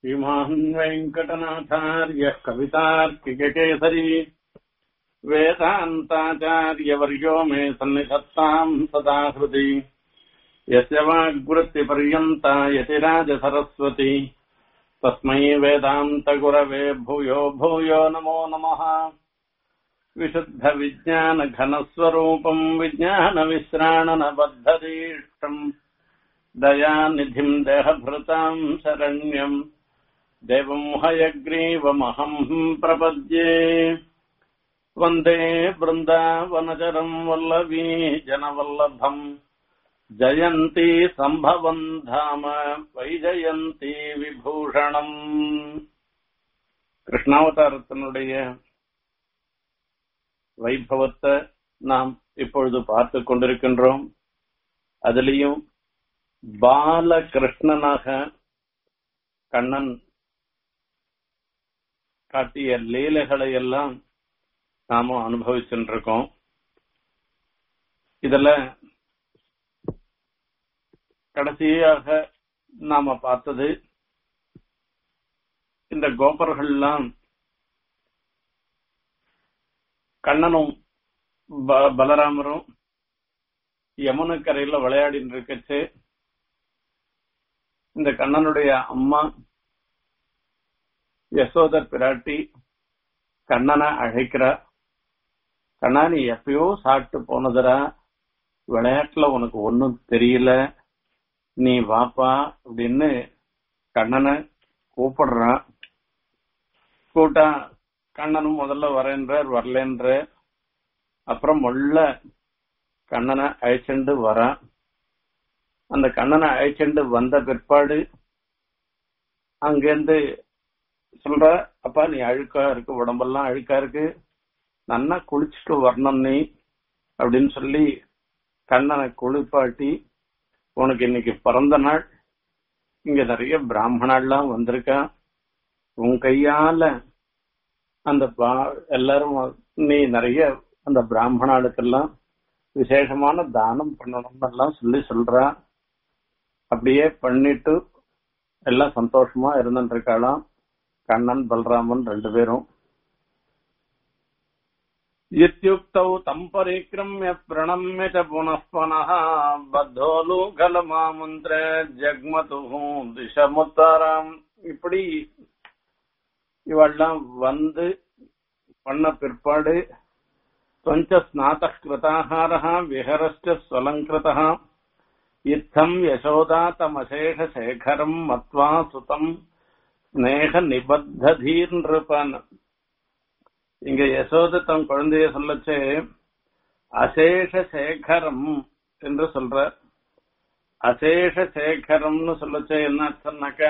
श्रीमान् वेङ्कटनाथार्यः कवितार्किककेसरी वेदान्ताचार्यवर्यो मे सन्निधत्ताम् सदा हृदि यस्य वाग्वृत्तिपर्यन्ता यतिराजसरस्वती तस्मै वेदान्तगुरवे भूयो भूयो नमो नमः विशुद्धविज्ञानघनस्वरूपम् विज्ञानविश्राणनबद्धदीष्टम् दयानिधिम् देहभृताम् शरण्यम् देवम् हयग्रीवमहम् प्रपद्ये वन्दे वृन्दावनचरम् वल्लवी जनवल्लभम् ஜெயந்தி சம்பவம் தாம வைஜயந்தி விபூஷணம் கிருஷ்ணாவதாரத்தினுடைய வைபவத்தை நாம் இப்பொழுது பார்த்து கொண்டிருக்கின்றோம் அதிலையும் பாலகிருஷ்ணனாக கண்ணன் காட்டிய லீலைகளை எல்லாம் நாம அனுபவிச்சுருக்கோம் இதுல கடைசியாக நாம பார்த்தது இந்த கோபர்கள்லாம் கண்ணனும் பலராமரும் யமுனக்கரையில விளையாடிட்டு இருக்கச்சு இந்த கண்ணனுடைய அம்மா யசோதர் பிராட்டி கண்ணனை அழைக்கிறா கண்ணா நீ எப்பயோ சாப்பிட்டு போனதுரா விளையாட்டுல உனக்கு ஒன்னும் தெரியல நீ வாப்பா அப்படின்னு கண்ணனை கூப்பிடுறான் கூட்டா கண்ணனும் முதல்ல வரேன்றார் வரலன்ற அப்புறம் முள்ள கண்ணனை அழைச்சுண்டு வரான் அந்த கண்ணனை அழைச்சுண்டு வந்த பிற்பாடு அங்கேருந்து சொல்ற அப்பா நீ அழுக்கா இருக்கு உடம்பெல்லாம் அழுக்கா இருக்கு நன்னா குளிச்சுட்டு வரணும் நீ அப்படின்னு சொல்லி கண்ணனை குளிப்பாட்டி உனக்கு இன்னைக்கு பிறந்த நாள் இங்க நிறைய பிராமணாலாம் வந்திருக்கா உன் கையால அந்த எல்லாரும் நீ நிறைய அந்த பிராமணாளுக்கெல்லாம் விசேஷமான தானம் பண்ணணும்னு எல்லாம் சொல்லி சொல்றா அப்படியே பண்ணிட்டு எல்லாம் சந்தோஷமா இருந்துட்டு இருக்காளாம் கண்ணன் பலராமன் ரெண்டு பேரும் इत्युक्तौ तम् परिक्रम्य प्रणम्य च पुनः पुनः बद्धोलूकलमामन्त्रे ஜக்மதுஹு திசமுத்தாராம் இப்படி இவெல்லாம் வந்து பண்ண பிற்பாடு பஞ்ச ஸ்நாத கிருதாகாரः விஹரश्च स्वलङ्कृतः इत्थम् यशोदा तमशेषशेखरम् मत्वा सुतम् स्नेह निबद्धधीर्नृपन् இங்க யசோத தன் குழந்தைய சொல்லச்சு அசேஷ சேகரம் என்று சொல்ற அசேஷ சேகரம்னு சொல்லச்சு என்ன அர்த்தம்னாக்கா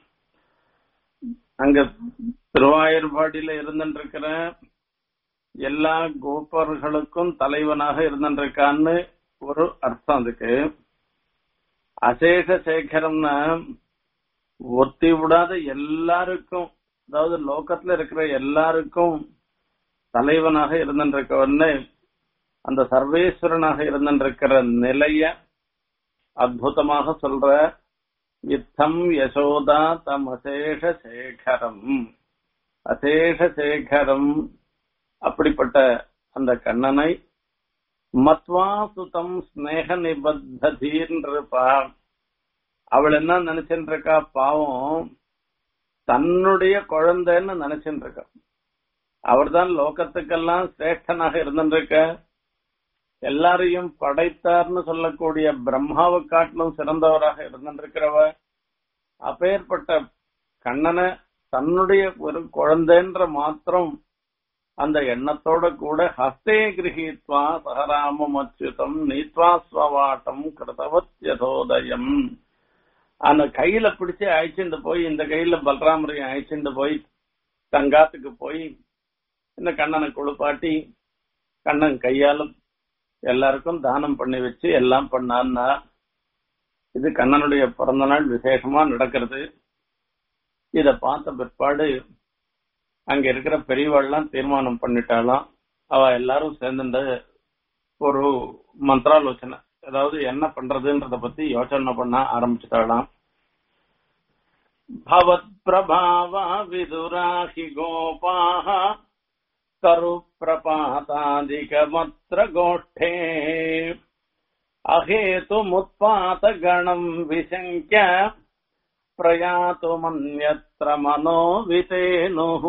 அங்க திருவாயூர்பாடியில இருந்துருக்கிற எல்லா கோபர்களுக்கும் தலைவனாக இருந்துருக்கான்னு ஒரு அர்த்தம் அதுக்கு அசேஷ சேகரம்னா ஒத்தி விடாத எல்லாருக்கும் அதாவது லோகத்துல இருக்கிற எல்லாருக்கும் தலைவனாக இருந்திருக்கவன்னு அந்த சர்வேஸ்வரனாக இருந்திருக்கிற நிலைய அற்புதமாக சொல்ற யுத்தம் யசோதா தம் அசேஷ சேகரம் அசேஷ சேகரம் அப்படிப்பட்ட அந்த கண்ணனை மத்வா சுதம் ஸ்னேக நிபத்ததீர்ன்றப்பா அவள் என்ன நினைச்சுட்டு இருக்கா பாவம் தன்னுடைய குழந்தைன்னு நினைச்சுட்டு இருக்கா அவர்தான் லோகத்துக்கெல்லாம் சிரேஷ்டனாக இருந்திருக்க எல்லாரையும் படைத்தார்னு சொல்லக்கூடிய பிரம்மாவை காட்டிலும் சிறந்தவராக இருந்திருக்கிறவ அப்பேற்பட்ட கண்ணனை தன்னுடைய ஒரு குழந்தைன்ற மாத்திரம் அந்த எண்ணத்தோட கூட ஹஸ்தே கிரகித்வா சகராமம் அச்சுதம் நீத்வா ஸ்வவாட்டம் கிருதவத்யதோதயம் அந்த கையில பிடிச்சு அழைச்சிட்டு போய் இந்த கையில பலராமரையும் அழைச்சிட்டு போய் தங்காத்துக்கு போய் இந்த கண்ணனை குளிப்பாட்டி கண்ணன் கையாலும் எல்லாருக்கும் தானம் பண்ணி வச்சு எல்லாம் பண்ணான்னா இது கண்ணனுடைய பிறந்த நாள் விசேஷமா நடக்கிறது இத பார்த்த பிற்பாடு அங்க இருக்கிற பெரியவாள்லாம் தீர்மானம் பண்ணிட்டாலாம் அவ எல்லாரும் சேர்ந்துட்டு ஒரு மந்திராலோசனை அதாவது என்ன பண்றதுன்றத பத்தி யோசனை பண்ண ஆரம்பிச்சுட்டாலாம் भवत्प्रभावा विदुराहि गोपाः तरुप्रपातादिकमत्र गोष्ठे अहेतुमुत्पातगणम् विशङ्क्य प्रयातुमन्यत्र मनो वितेनुः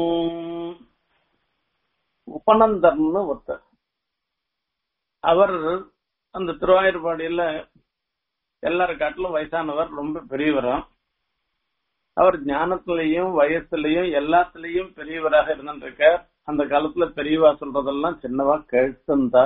உபநந்தர்னு ஒருத்தர் அவர் அந்த திருவாயூர்பாடியில எல்லாரும் காட்டிலும் வயசானவர் ரொம்ப பெரியவரும் அவர் ஞானத்திலையும் வயசுலயும் எல்லாத்துலயும் பெரியவராக இருந்திருக்கார் அந்த காலத்துல பெரியவா சொல்றதெல்லாம் சின்னவா கேட்டுந்தா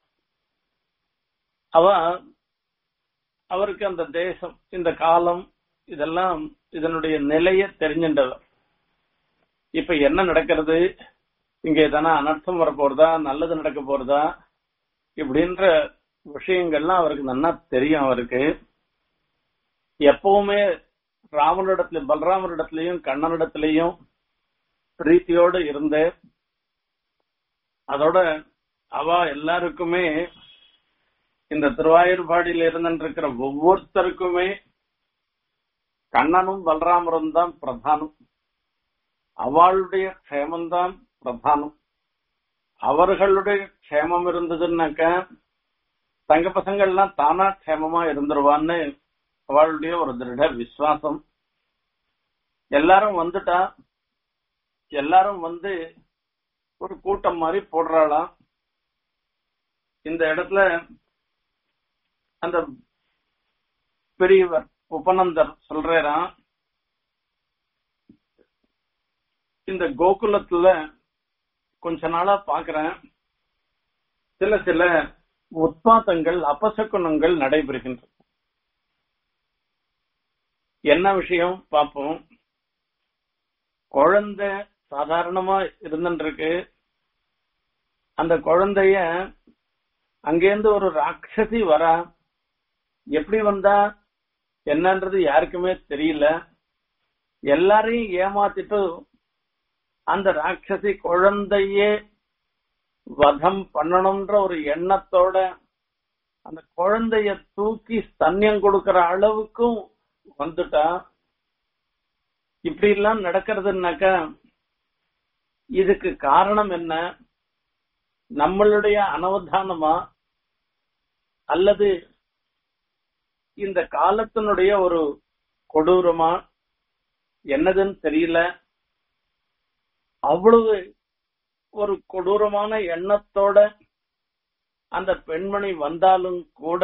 அவ அவருக்கு அந்த தேசம் இந்த காலம் இதெல்லாம் இதனுடைய நிலைய தெரிஞ்சின்றவர் இப்ப என்ன நடக்கிறது இங்க எதனா அனர்த்தம் வர போறதா நல்லது நடக்க போறதா இப்படின்ற விஷயங்கள்லாம் அவருக்கு நல்லா தெரியும் அவருக்கு எப்பவுமே ராமனிடத்துல பலராமரிடத்திலையும் கண்ணனிடத்திலையும் பிரீத்தியோடு இருந்த அதோட அவ எல்லாருக்குமே இந்த திருவாயூர்பாடியில இருந்துருக்கிற ஒவ்வொருத்தருக்குமே கண்ணனும் பலராமரும் தான் பிரதானம் அவளுடைய க்ஷேமம்தான் பிரதானம் அவர்களுடைய க்ஷேமம் இருந்ததுன்னாக்க தங்க பசங்கள்லாம் தானா க்ஷேமமா இருந்துருவான்னு அவளுடைய ஒரு திருட விசுவாசம் எல்லாரும் வந்துட்டா எல்லாரும் வந்து ஒரு கூட்டம் மாதிரி போடுறாளாம் இந்த இடத்துல அந்த பெரியவர் உபநந்தர் சொல்றாராம் இந்த கோகுலத்துல கொஞ்ச நாளா பாக்குறேன் சில சில உத்பாத்தங்கள் அபசகுணங்கள் நடைபெறுகின்றன என்ன விஷயம் பார்ப்போம் குழந்தை சாதாரணமா இருந்துருக்கு அந்த குழந்தைய அங்கேருந்து ஒரு ராட்சசி வரா எப்படி வந்தா என்னன்றது யாருக்குமே தெரியல எல்லாரையும் ஏமாத்திட்டு அந்த ராட்சசி குழந்தையே வதம் பண்ணணும்ன்ற ஒரு எண்ணத்தோட அந்த குழந்தைய தூக்கி ஸ்தன்யம் கொடுக்கற அளவுக்கும் வந்துட்டா இப்படி எல்லாம் நடக்கிறதுனாக்கா இதுக்கு காரணம் என்ன நம்மளுடைய அனவதானமா அல்லது இந்த காலத்தினுடைய ஒரு கொடூரமா என்னதுன்னு தெரியல அவ்வளவு ஒரு கொடூரமான எண்ணத்தோட அந்த பெண்மணி வந்தாலும் கூட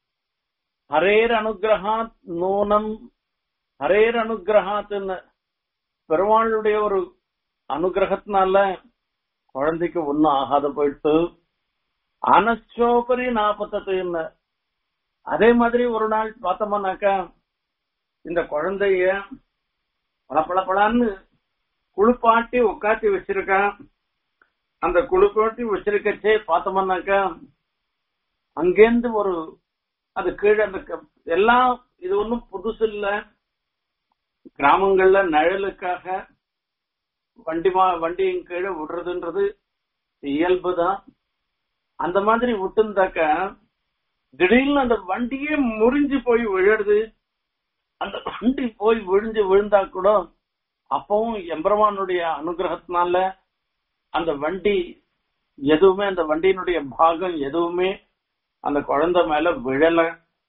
ஹரேர் அனுகிரகாத் நூனம் ஹரேர் அனுகிரகாத்னு பெருமாளுடைய ஒரு அனுகிரகத்தினால குழந்தைக்கு ஒன்னும் ஆகாத போயிட்டு அனச்சோபரி நாப்பத்தத்துன்னு அதே மாதிரி ஒரு நாள் பார்த்தோம்னாக்கா இந்த குழந்தைய பளபளபளான்னு குளிப்பாட்டி உட்காத்தி வச்சிருக்கான் அந்த குளிப்பாட்டி வச்சிருக்கச்சே பார்த்தோம்னாக்கா அங்கேருந்து ஒரு அது கீழே அந்த க- எல்லாம் இது ஒன்றும் புதுசு இல்ல கிராமங்கள்ல நிழலுக்காக வண்டி மா வண்டியின் கீழே விடுறதுன்றது இயல்புதான் அந்த மாதிரி விட்டுந்தாக்க திடீர்னு அந்த வண்டியே முறிஞ்சு போய் விழுறது அந்த வண்டி போய் விழுந்து விழுந்தா கூட அப்பவும் எம்பெருமானுடைய அனுகிரகத்தினால அந்த வண்டி எதுவுமே அந்த வண்டியினுடைய பாகம் எதுவுமே அந்த குழந்தை மேல விழல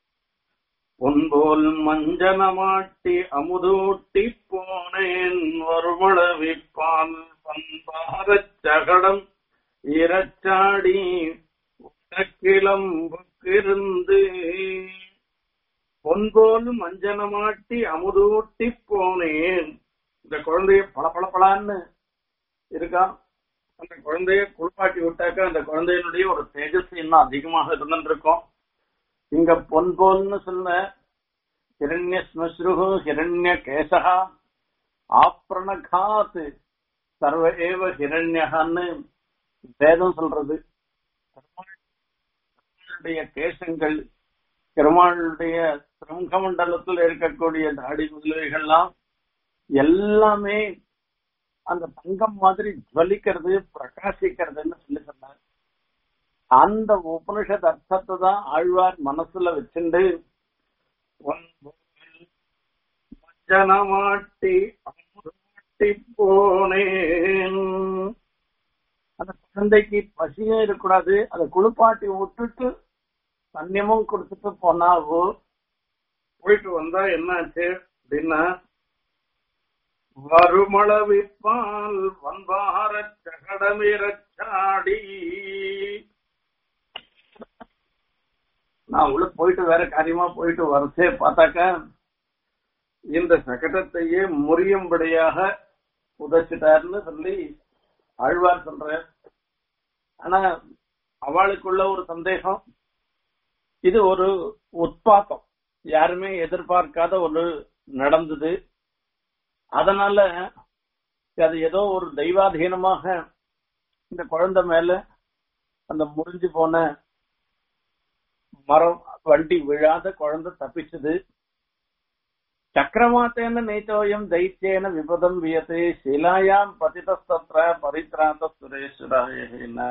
பொன்போல் மஞ்சனமாட்டி அமுதூட்டி போனேன் வருமளவிப்பால் பண்பாரச் சகடம் இரச்சாடி கிளம்புக்கிருந்து பொன்போல் மஞ்சனமாட்டி அமுதூட்டி போனேன் இந்த குழந்தைய பளபளபளான்னு இருக்கா அந்த குழந்தைய குளிப்பாட்டி விட்டாக்க அந்த குழந்தையினுடைய ஒரு தேஜஸ் இன்னும் அதிகமாக இருந்துட்டு இருக்கும் இங்க பொன் போல்னு சொன்ன ஹிரண்ய ஸ்மஸ்ருகு ஹிரண்ய கேசகா ஆப்ரணகாத் சர்வ ஏவ ஹிரண்யகான்னு வேதம் சொல்றது பெருமாளுடைய கேசங்கள் பெருமாளுடைய சிரங்க மண்டலத்தில் இருக்கக்கூடிய தாடி முதலீகள்லாம் எல்லாமே அந்த தங்கம் மாதிரி ஜுவலிக்கிறது பிரகாசிக்கிறதுன்னு சொல்லி சொன்னார் அந்த உபனிஷத் அர்த்தத்தை தான் ஆழ்வார் மனசுல வச்சுண்டு அஞ்சனமாட்டி அமுதாட்டி போனேன் அந்த குழந்தைக்கு பசியும் இருக்கக்கூடாது அதை குளிப்பாட்டி விட்டுட்டு தண்ணியமும் கொடுத்துட்டு போனாவோ போயிட்டு வந்தா என்னாச்சு அப்படின்னா வருமளவிப்பால் வன்பார சகடமிரச்சாடி நான் உள்ள போயிட்டு வேற காரியமா போயிட்டு வரச்சே பார்த்தாக்கா இந்த சகடத்தையே முறியும்படியாக உதைச்சிட்டாருன்னு சொல்லி ஆழ்வார் சொல்ற ஆனா அவளுக்குள்ள ஒரு சந்தேகம் இது ஒரு உட்பாத்தம் யாருமே எதிர்பார்க்காத ஒரு நடந்தது அதனால அது ஏதோ ஒரு தெய்வாதீனமாக இந்த குழந்தை மேல அந்த முறிஞ்சு போன மரம் வண்டி விழாத குழந்தை தப்பிச்சது சக்கரமாத்தேன நெய்தோயம் தைத்தியேன விபதம் வியதே சிலாயாம் பதிதஸ்தத்ர பரித்ராந்த சுரேஸ்வராயின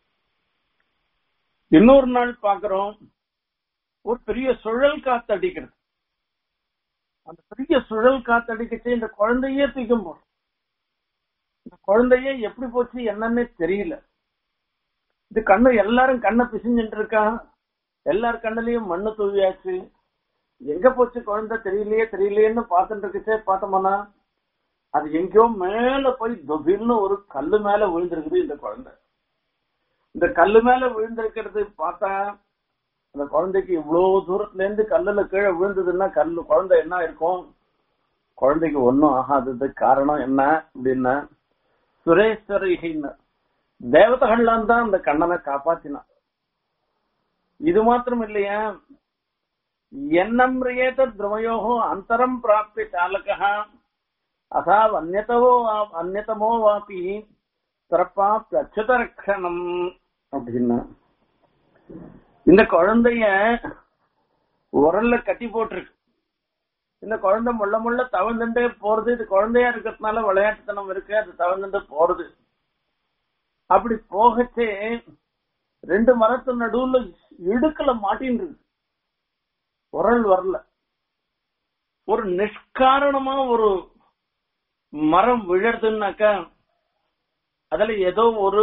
இன்னொரு நாள் பாக்குறோம் ஒரு பெரிய சுழல் காத்து அடிக்கிறது அந்த பெரிய சுழல் காத்து அடிக்கச்சு இந்த குழந்தையே தூக்கும் போடும் இந்த குழந்தையே எப்படி போச்சு என்னன்னே தெரியல இது கண்ணு எல்லாரும் கண்ணை பிசிஞ்சுட்டு இருக்கா எல்லார் கண்ணுலயும் மண்ணு தூவியாச்சு எங்க போச்சு குழந்தை தெரியலையே தெரியலையேன்னு பார்த்துட்டு இருக்குச்சே பார்த்தோம்னா அது எங்கேயோ மேல போய் தொபில்னு ஒரு கல்லு மேல விழுந்திருக்குது இந்த குழந்தை இந்த கல்லு மேல விழுந்திருக்கிறது பார்த்தா அந்த குழந்தைக்கு இவ்வளவு தூரத்துல இருந்து கல்லுல கீழே விழுந்ததுன்னா கல்லு குழந்தை என்ன இருக்கும் குழந்தைக்கு ஒன்னும் ஆகாதது காரணம் என்ன அப்படின்னா சுரேஸ்வரின்னு தேவதைகள்லாம் தான் அந்த கண்ணனை காப்பாத்தினான் இது மாத்திரம் இல்லையா என்னம்ரியேத திரமயோகோ அந்தரம் பிராப்தி சாலகா அசா அந்நதவோ அந்நதமோ வாபி சிறப்பா அச்சுத ரக்ஷணம் அப்படின்னா இந்த குழந்தைய உரல்ல கட்டி போட்டிருக்கு இந்த குழந்தை முள்ள முள்ள தவழ்ந்துட்டே போறது இது குழந்தையா இருக்கிறதுனால விளையாட்டுத்தனம் இருக்கு அது தவழ்ந்துட்டு போறது அப்படி போகச்சே ரெண்டு மரத்து நடுவுல இடுக்கல மாட்டின்னு இருக்கு உரல் வரல ஒரு நிஷ்காரணமா ஒரு மரம் விழறதுன்னாக்கா அதுல ஏதோ ஒரு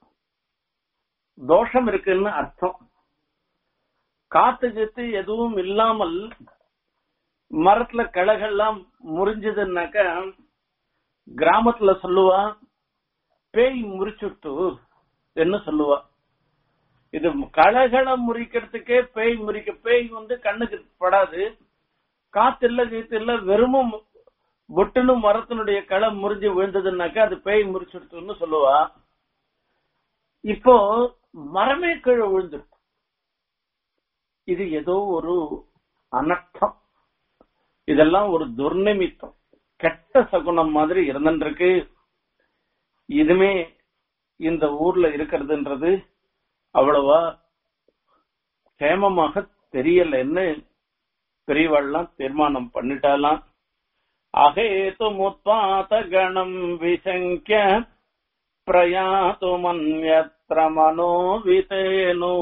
தோஷம் இருக்குன்னு அர்த்தம் காத்து கீத்து எதுவும் இல்லாமல் மரத்துல கிளைகள்லாம் முறிஞ்சதுன்னாக்கா கிராமத்துல சொல்லுவா பேய் முறிச்சுட்டு என்ன சொல்லுவா இது களைகளை முறிக்கிறதுக்கே பேய் முறிக்க பேய் வந்து கண்ணுக்கு படாது காத்து இல்ல கீத்து இல்ல வெறுமும் பொட்டுன்னு மரத்தினுடைய களை முறிஞ்சு விழுந்ததுன்னாக்கா அது பேய் முறிச்சுடுத்துன்னு சொல்லுவா இப்போ மரமே கீழே விழுந்துருக்கு இது ஏதோ ஒரு அனர்த்தம் இதெல்லாம் ஒரு துர்நிமித்தம் கெட்ட சகுனம் மாதிரி இருந்துருக்கு இதுமே இந்த ஊர்ல இருக்கிறதுன்றது அவ்வளவா கேமமாக தெரியலன்னு பெரியவாள்லாம் தீர்மானம் பண்ணிட்டாலாம் அகேது முத்பாத கணம் விசங்கிய பிரயாத்து மன்யத்ர மனோவிதேனு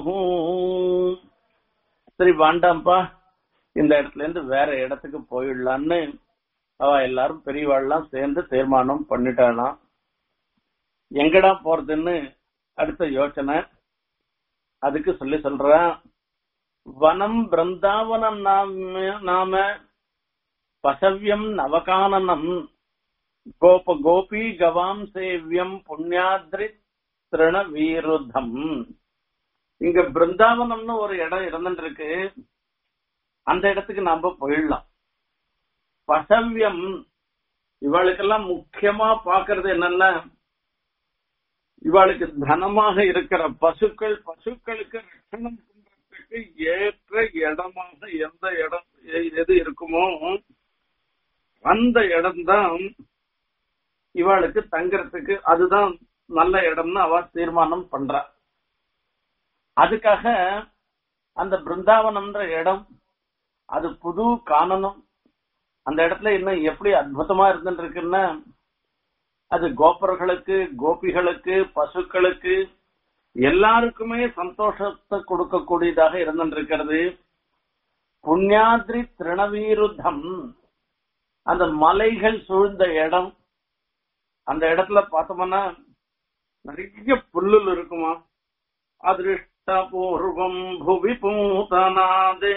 சரி வாண்டாம்ப்பா இந்த இடத்துல இருந்து வேற இடத்துக்கு போயிடலான்னு அவ எல்லாரும் பெரியவாள்லாம் சேர்ந்து தீர்மானம் பண்ணிட்டாலாம் எங்கடா போறதுன்னு அடுத்த யோசனை அதுக்கு சொல்லி சொல்றான் வனம் பிருந்தாவனம் நாம நாம பசவ்யம் நவகானனம் கோப கோபி கவாம் சேவியம் புண்ணியாத்ரி திருண வீருதம் இங்க பிருந்தாவனம்னு ஒரு இடம் இருந்துட்டு இருக்கு அந்த இடத்துக்கு நாம போயிடலாம் பசவ்யம் இவளுக்கெல்லாம் முக்கியமா பாக்குறது என்னன்னா இவளுக்கு தனமாக இருக்கிற பசுக்கள் பசுக்களுக்கு ரட்சணம் பண்றதுக்கு ஏற்ற இடமாக எந்த இடம் எது இருக்குமோ அந்த இடம்தான் இவளுக்கு தங்கறதுக்கு அதுதான் நல்ல இடம்னு அவ தீர்மானம் பண்றா அதுக்காக அந்த பிருந்தாவனம்ன்ற இடம் அது புது காணனம் அந்த இடத்துல இன்னும் எப்படி அற்புதமா இருந்துட்டு இருக்குன்னா அது கோபர்களுக்கு கோபிகளுக்கு பசுக்களுக்கு எல்லாருக்குமே சந்தோஷத்தை கொடுக்கக்கூடியதாக இருந்துட்டு இருக்கிறது புண்ணியாத்ரி திருணவீருத்தம் அந்த மலைகள் சூழ்ந்த இடம் அந்த இடத்துல பார்த்தோம்னா நிறைய புல்லுல் இருக்குமா அதிருஷ்டபூர்வம் புவி பூதனாதே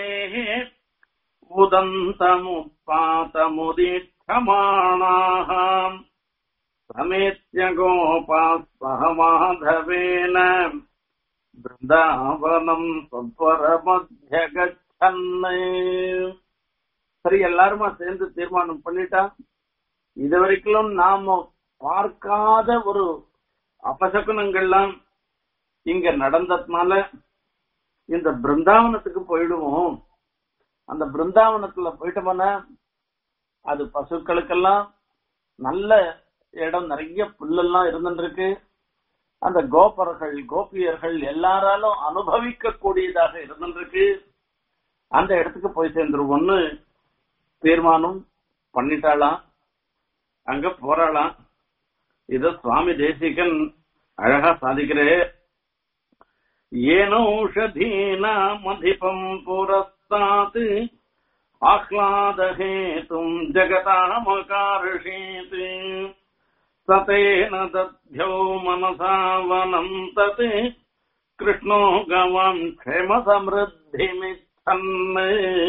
உதந்தமுத்பாதமுதீட்சமாணாம் சமேத்ய கோபாஸ்வஹ மாதவேன பிருந்தாவனம் சொப்பரமத்திய கச்சன்னு சரி எல்லாருமா சேர்ந்து தீர்மானம் பண்ணிட்டா இது வரைக்கும் நாம பார்க்காத ஒரு அபசகுனங்கள்லாம் இங்க நடந்ததுனால இந்த பிருந்தாவனத்துக்கு போயிடுவோம் அந்த பிருந்தாவனத்துல போயிட்டோம்னா அது பசுக்களுக்கெல்லாம் நல்ல இடம் நிறைய புல்லெல்லாம் இருந்துருக்கு அந்த கோபர்கள் கோபியர்கள் எல்லாராலும் அனுபவிக்க கூடியதாக இருந்துருக்கு அந்த இடத்துக்கு போய் சேர்ந்துருவோம்னு தீர்மானம் பண்ணிட்டாளாம் அங்க போறாளாம் இத சுவாமி தேசிகன் அழகா சாதிக்கிறே ஏனௌஷதீனாமதிபம் புரஸ்தாத் ஆஹ்லாதஹேதும் ஜகதாமகார்ஷீத் சதேன தத்யோ மனசா வனம் தத் கிருஷ்ணோ கவாம் க்ஷேம சமிருத்திமிச்சன்னு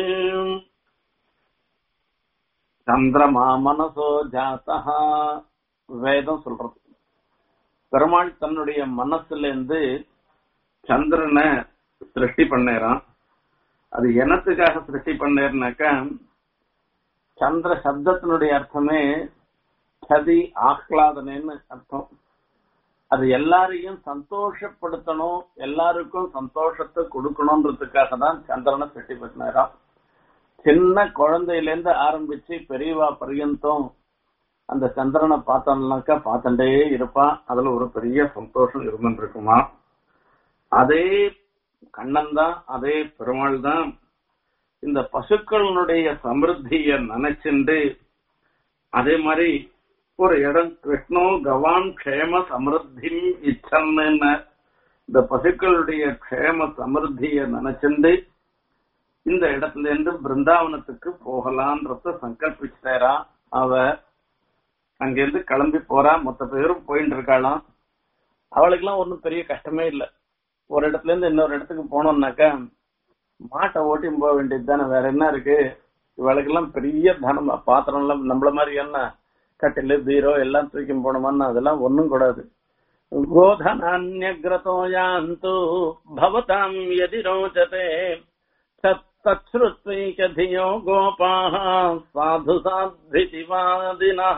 சந்திரமா மனசோ ஜாத்தா வேதம் சொல்றது பெருமாள் தன்னுடைய மனசுல இருந்து சந்திரனை சிருஷ்டி பண்ணேறான் அது எனத்துக்காக சிருஷ்டி பண்ணேர்னாக்கா சந்திர சப்தத்தினுடைய அர்த்தமே சதி ஆஹ்லாதனேன்னு அர்த்தம் அது எல்லாரையும் சந்தோஷப்படுத்தணும் எல்லாருக்கும் சந்தோஷத்தை கொடுக்கணும்ன்றதுக்காக தான் சந்திரனை சிருஷ்டி பண்ணினாராம் சின்ன குழந்தையில இருந்து ஆரம்பிச்சு பெரியவா பர்யந்தம் அந்த சந்திரனை பார்த்தோம்னாக்கா பார்த்துட்டே இருப்பான் அதுல ஒரு பெரிய சந்தோஷம் இருந்துட்டு இருக்குமா அதே கண்ணன் தான் அதே பெருமாள் தான் இந்த பசுக்களுடைய சமிருத்திய நினைச்சுண்டு அதே மாதிரி ஒரு இடம் கிருஷ்ணோ கவான் க்ஷேம சமிருத்தி இச்சன்னு இந்த பசுக்களுடைய க்ஷேம சமிருத்திய நினைச்சுண்டு இந்த இடத்துல இருந்து பிருந்தாவனத்துக்கு போகலான்றத சங்கல்பிச்சிட்டாரா அவ அங்கிருந்து கிளம்பி போறா மொத்த பேரும் போயிட்டு இருக்காளாம் அவளுக்கெல்லாம் ஒன்றும் பெரிய கஷ்டமே இல்லை ஒரு இடத்துல இருந்து இன்னொரு இடத்துக்கு போனோம்னாக்கா மாட்டை ஓட்டி போக வேண்டியது தானே வேற என்ன இருக்கு இவளுக்கெல்லாம் பெரிய தனம் பாத்திரம் எல்லாம் நம்மள மாதிரி என்ன கட்டிலு பீரோ எல்லாம் தூக்கி போனோமான்னு அதெல்லாம் ஒண்ணும் கூடாது கோதனான்யகிரதோ யாந்து பவதாம் எதி ரோச்சதே தத்ருத்வைகதியோ கோபாः சாது சாத்திதிவாதினः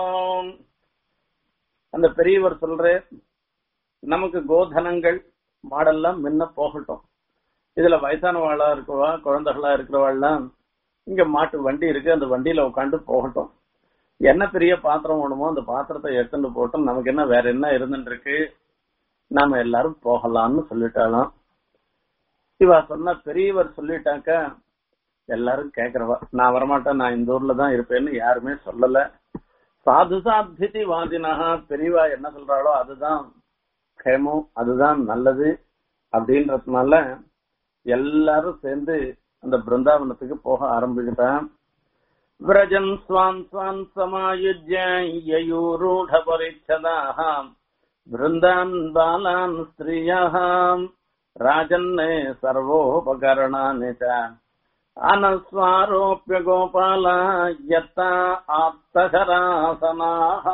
அந்த பெரியவர் சொல்ற நமக்கு கோதனங்கள் மாடெல்லாம் முன்ன போகட்டும் இதுல வயசானவாளா இருக்கவா குழந்தைகளா இருக்கிறவாள்லாம் இங்க மாட்டு வண்டி இருக்கு அந்த வண்டியில உட்காந்து போகட்டும் என்ன பெரிய பாத்திரம் வேணுமோ அந்த பாத்திரத்தை எடுத்துட்டு போட்டோம் நமக்கு என்ன வேற என்ன இருந்துட்டு இருக்கு நாம எல்லாரும் போகலாம்னு சொல்லிட்டாலாம் இவா சொன்ன பெரியவர் சொல்லிட்டாக்க எல்லாரும் கேக்குறவா நான் வரமாட்டேன் நான் இந்த ஊர்ல தான் இருப்பேன்னு யாருமே சொல்லல சாது சாத்திதி வாதினஹா பெரியவா என்ன சொல்றாளோ அதுதான் க்ஷேமம் அதுதான் நல்லது அப்படின்றதுனால எல்லாரும் சேர்ந்து அந்த பிருந்தாவனத்துக்கு போக ஆரம்பிக்கிட்டான் விரஜன் ஸ்வான் ஸ்வான் சமாயுஜ்ய யயூரூಢ பரிச்சதாக பிருந்தான் பாலான் ஸ்திரியாக ராஜன்னே சர்வோபகரணானி ச அனஸ்வாரோப்பிய கோபால யத்தா ஆப்தகராசனாக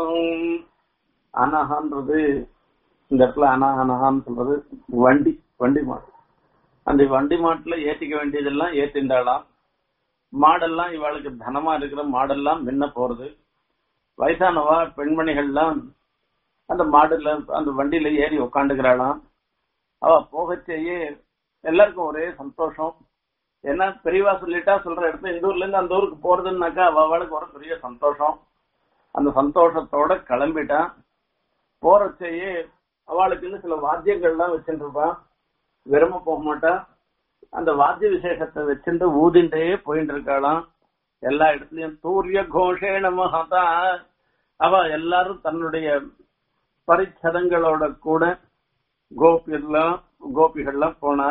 அனஹான்றது இந்த இடத்துல அனா அனஹான்னு சொல்றது வண்டி வண்டி மாடு அந்த வண்டி மாட்டுல ஏத்திக்க வேண்டியதெல்லாம் ஏத்திண்டாளாம் மாடெல்லாம் இவாளுக்கு தனமா இருக்கிற மாடெல்லாம் முன்ன போறது வயசானவா பெண்மணிகள்லாம் அந்த மாடுல அந்த வண்டியில ஏறி உக்காண்டுக்கிறாளாம் அவ போகச்சேயே எல்லாருக்கும் ஒரே சந்தோஷம் ஏன்னா பெரியவா சொல்லிட்டா சொல்ற இடத்துல இந்த ஊர்ல இருந்து அந்த ஊருக்கு போறதுன்னாக்கா அவ அவளுக்கு ஒரு பெரிய சந்தோஷம் அந்த சந்தோஷத்தோட கிளம்பிட்டான் போறச்சேயே அவளுக்குன்னு சில வாத்தியங்கள்லாம் வச்சுட்டு இருப்பான் வெறும போக மாட்டா அந்த வாத்திய விசேஷத்தை வச்சுட்டு ஊதிண்டே போயிட்டு இருக்காளாம் எல்லா இடத்துலயும் சூரிய கோஷேன மகதா அவ எல்லாரும் தன்னுடைய பரிச்சதங்களோட கூட கோபியெல்லாம் கோபிகள்லாம் போனா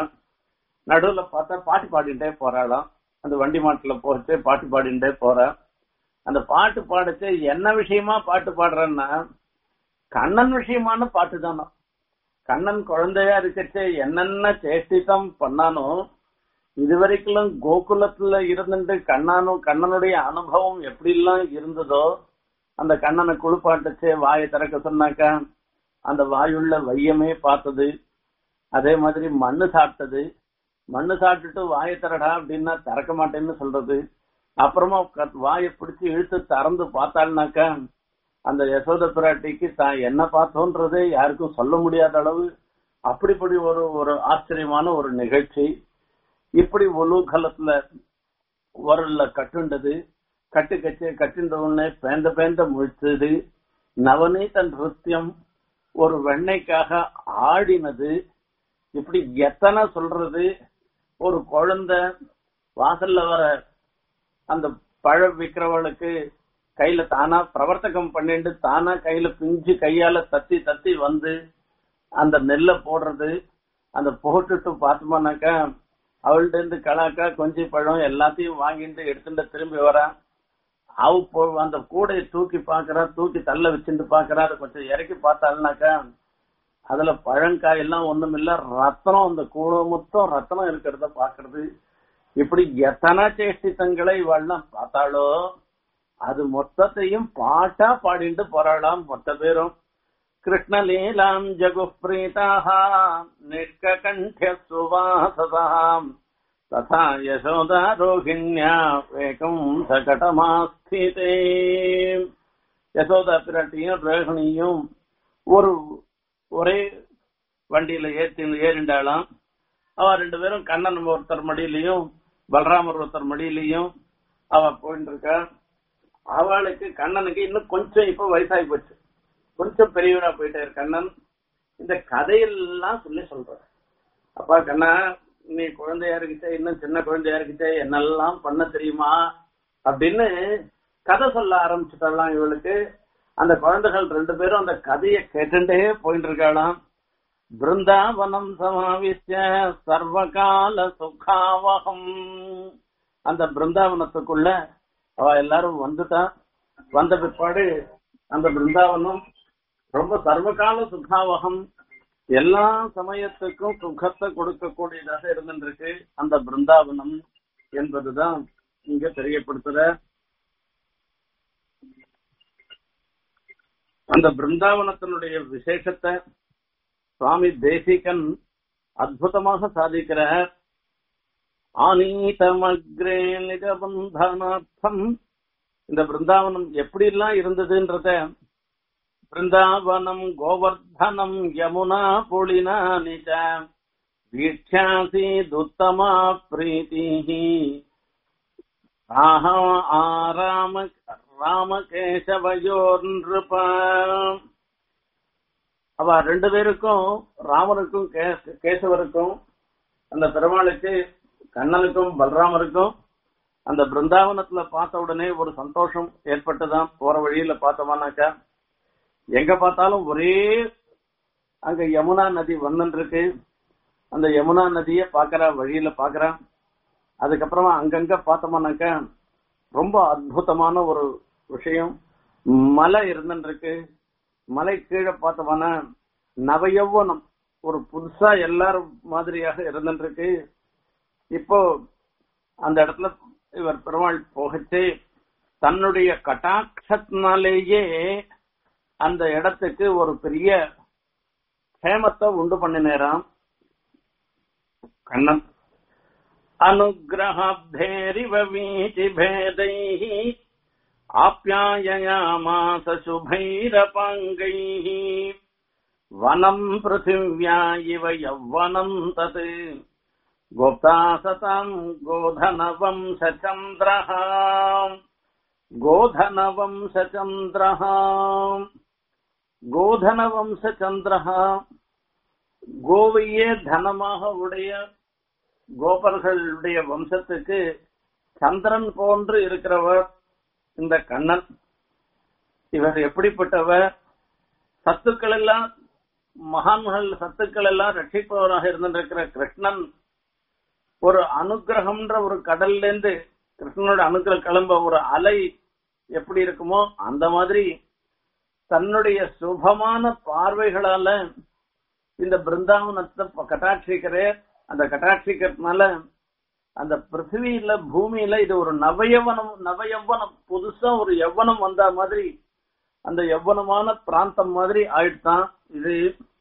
நடுவுல பார்த்தா பாட்டு பாடிட்டே போறாளாம் அந்த வண்டி மாட்டுல போச்சு பாட்டு பாடிட்டே போறா அந்த பாட்டு பாடுச்சு என்ன விஷயமா பாட்டு பாடுறேன்னா கண்ணன் விஷயமான பாட்டு தானா கண்ணன் குழந்தையா இருக்கச்சே என்னென்ன சேஷ்டித்தம் பண்ணானோ இதுவரைக்கும் கோகுலத்துல இருந்துட்டு கண்ணானும் கண்ணனுடைய அனுபவம் எப்படி எல்லாம் இருந்ததோ அந்த கண்ணனை குளிப்பாட்டுச்சு வாயை திறக்க சொன்னாக்கா அந்த வாயுள்ள வையமே பார்த்தது அதே மாதிரி மண்ணு சாப்பிட்டது மண்ணு சாப்பிட்டுட்டு வாயை திறடா அப்படின்னா திறக்க மாட்டேன்னு சொல்றது அப்புறமா க- வாயை பிடிச்சு இழுத்து திறந்து பார்த்தாள்னாக்கா அந்த யசோத பிராட்டிக்கு தான் என்ன பார்த்தோன்றதே யாருக்கும் சொல்ல முடியாத அளவு அப்படிப்படி ஒரு ஒரு ஆச்சரியமான ஒரு நிகழ்ச்சி இப்படி ஒலுகலத்துல உரல்ல கட்டுண்டது கட்டு கச்சு கட்டுண்ட உடனே பேந்த பேந்த முழிச்சது நவநீத நிருத்தியம் ஒரு வெண்ணைக்காக ஆடினது இப்படி எத்தனை சொல்றது ஒரு குழந்தை வாசல்ல வர அந்த பழம் விக்கிறவளுக்கு கையில தானா பிரவர்த்தகம் பண்ணிட்டு தானா கையில பிஞ்சு கையால தத்தி தத்தி வந்து அந்த நெல்லை போடுறது அந்த போட்டுட்டு பார்த்தோம்னாக்கா அவள்கிட்ட இருந்து கலாக்கா கொஞ்சி பழம் எல்லாத்தையும் வாங்கிட்டு எடுத்துட்டு திரும்பி வரா அவ போ அந்த கூடையை தூக்கி பாக்குறா தூக்கி தள்ள வச்சுட்டு பாக்குறா அதை கொஞ்சம் இறக்கி பார்த்தாள்னாக்கா அதுல பழங்காய் எல்லாம் ஒண்ணும் இல்ல ரத்தனம் அந்த கூடை மொத்தம் ரத்தனம் இருக்கிறத பாக்குறது இப்படி எத்தனை சேஷ்டித்தங்களை இவள்லாம் பார்த்தாளோ அது மொத்தத்தையும் பாட்டா பாடிட்டு போறாளாம் மொத்த பேரும் கிருஷ்ணலீலாம் ஜகுப்ரீதாக நிஷ்ககண்ഠ சுவாசதாம் ததா யசோதா ரோஹிண்யா வேகம் சகடமாஸ்திதே யசோதா பிராட்டியும் ரோஹிணியும் ஒரு ஒரே வண்டியில ஏத்தி ஏறிண்டாளாம் அவ ரெண்டு பேரும் கண்ணன் ஒருத்தர் மடியிலையும் பலராமர் ஒருத்தர் மடியிலையும் அவ போயிட்டு இருக்கா அவளுக்கு கண்ணனுக்கு இன்னும் கொஞ்சம் இப்ப வயசாகி போச்சு கொஞ்சம் பெரியவரா போயிட்டாரு கண்ணன் இந்த கதையெல்லாம் சொல்லி சொல்ற அப்பா கண்ணா நீ குழந்தையா இருக்குச்சே இன்னும் சின்ன குழந்தையா இருக்குச்சே என்னெல்லாம் பண்ண தெரியுமா அப்படின்னு கதை சொல்ல ஆரம்பிச்சுட்டாலாம் இவளுக்கு அந்த குழந்தைகள் ரெண்டு பேரும் அந்த கதையை கேட்டுட்டே போயிட்டு இருக்காளாம் பிருந்தாவனம் சமாவிஷ்ய சர்வகால சுகாவகம் அந்த பிருந்தாவனத்துக்குள்ள அவ எல்லாரும் வந்துட்டா வந்த பிற்பாடு அந்த பிருந்தாவனம் ரொம்ப சர்வகால சுகாவகம் எல்லா சமயத்துக்கும் சுகத்தை கொடுக்கக்கூடியதாக இருந்துருக்கு அந்த பிருந்தாவனம் என்பதுதான் இங்க தெரியப்படுத்துற அந்த பிருந்தாவனத்தினுடைய விசேஷத்தை சுவாமி தேசிகன் அற்புதமாக சாதிக்கிறார் ஆனீதமக்ரே நிஜபந்தனார்த்தம் இந்த பிருந்தாவனம் எப்படி எல்லாம் இருந்ததுன்றத பிருந்தாவனம் கோவர்தனம் யமுனா புலினா நிஜ வீட்சாசீதுத்தமா பிரீத்திஹி ஆஹா ஆராம ராமகேசவயோர் நிருப அவ ரெண்டு பேருக்கும் ராமருக்கும் கே- கேசவருக்கும் அந்த பெருமாளுக்கு கண்ணனுக்கும் பலராமருக்கும் அந்த பிருந்தாவனத்துல பார்த்த உடனே ஒரு சந்தோஷம் ஏற்பட்டுதான் போற வழியில பார்த்தோம்னாக்கா எங்க பார்த்தாலும் ஒரே அங்க யமுனா நதி வந்துட்டு இருக்கு அந்த யமுனா நதிய பாக்குறா வழியில பாக்குறா அதுக்கப்புறமா அங்கங்க பார்த்தோம்னாக்கா ரொம்ப அற்புதமான ஒரு விஷயம் மலை இருந்துட்டு இருக்கு மலை கீழே பார்த்தோம்னா நவயௌவனம் ஒரு புதுசா எல்லாரும் மாதிரியாக இருந்துட்டு இருக்கு இப்போ அந்த இடத்துல இவர் பெருமாள் போகச்சு தன்னுடைய கட்டாட்சத்தினாலேயே அந்த இடத்துக்கு ஒரு பெரிய ஹேமத்தை உண்டு பண்ணினேராம் கண்ணன் அனுகிரகாப்தேரிவ வீச்சி பேதைः आप्याययामास शुभैरपाङ्गैः वनम् पृथिव्या इव यौवनम् तत् गोप्ता सताम् गोधनवंशचन्द्रः गोधनवंशचन्द्रः கோதனவம்சச்சந்திரஹ கோவையே தனமாக உடைய கோபர்களுடைய வம்சத்துக்கு சந்திரன் போன்று இருக்கிறவர் இந்த கண்ணன் இவர் எப்படிப்பட்டவர் சத்துக்கள் எல்லாம் மகான்கள் சத்துக்கள் எல்லாம் ரட்சிப்பவராக இருந்திருக்கிற கிருஷ்ணன் ஒரு அனுகிரகம்ன்ற ஒரு கடல்ல இருந்து கிருஷ்ணனோட அனுகிரக கிளம்ப ஒரு அலை எப்படி இருக்குமோ அந்த மாதிரி தன்னுடைய சுபமான பார்வைகளால இந்த பிருந்தாவனத்தை கட்டாட்சிக்கிறே அந்த கட்டாட்சிக்கிறதுனால அந்த பிருத்திவியில பூமியில இது ஒரு நவயவனம் நவயவனம் புதுசா ஒரு யவனம் வந்த மாதிரி அந்த யவனமான பிராந்தம் மாதிரி ஆயிடுதான் இது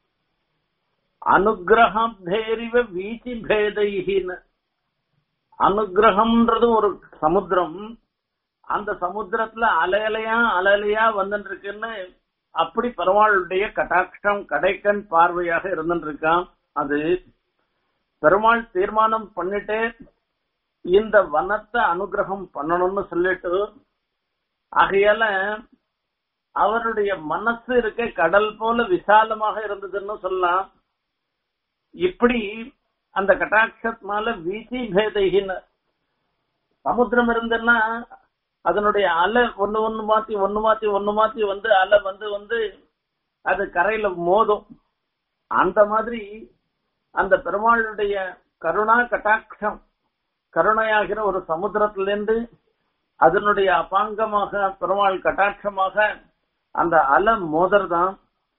அனுகிரகேரிவ வீச்சி பேதைகின்னு அனுகிரகம்ன்றது ஒரு சமுத்திரம் அந்த சமுத்திரத்துல அலையலையா அலையலையா வந்துட்டு இருக்குன்னு அப்படி பெருமாளுடைய கட்டாட்சம் கடைக்கண் பார்வையாக இருந்துட்டு இருக்கான் அது பெருமாள் தீர்மானம் பண்ணிட்டு இந்த வனத்தை அனுகிரகம் பண்ணணும்னு சொல்லிட்டு ஆகையால அவருடைய மனசு இருக்க கடல் போல விசாலமாக இருந்ததுன்னு சொல்லலாம் இப்படி அந்த கட்டாட்சத்தினால வீசி பேதைகின்னு சமுத்திரம் இருந்ததுன்னா அதனுடைய அலை ஒண்ணு ஒண்ணு மாத்தி ஒண்ணு மாத்தி ஒண்ணு மாத்தி வந்து அலை வந்து வந்து அது கரையில மோதும் அந்த மாதிரி அந்த பெருமாளுடைய கருணா கட்டாட்சம் கருணையாகிற ஒரு சமுத்திரத்திலிருந்து அதனுடைய அபாங்கமாக பெருமாள் கட்டாட்சமாக அந்த அலை மோதர்தான்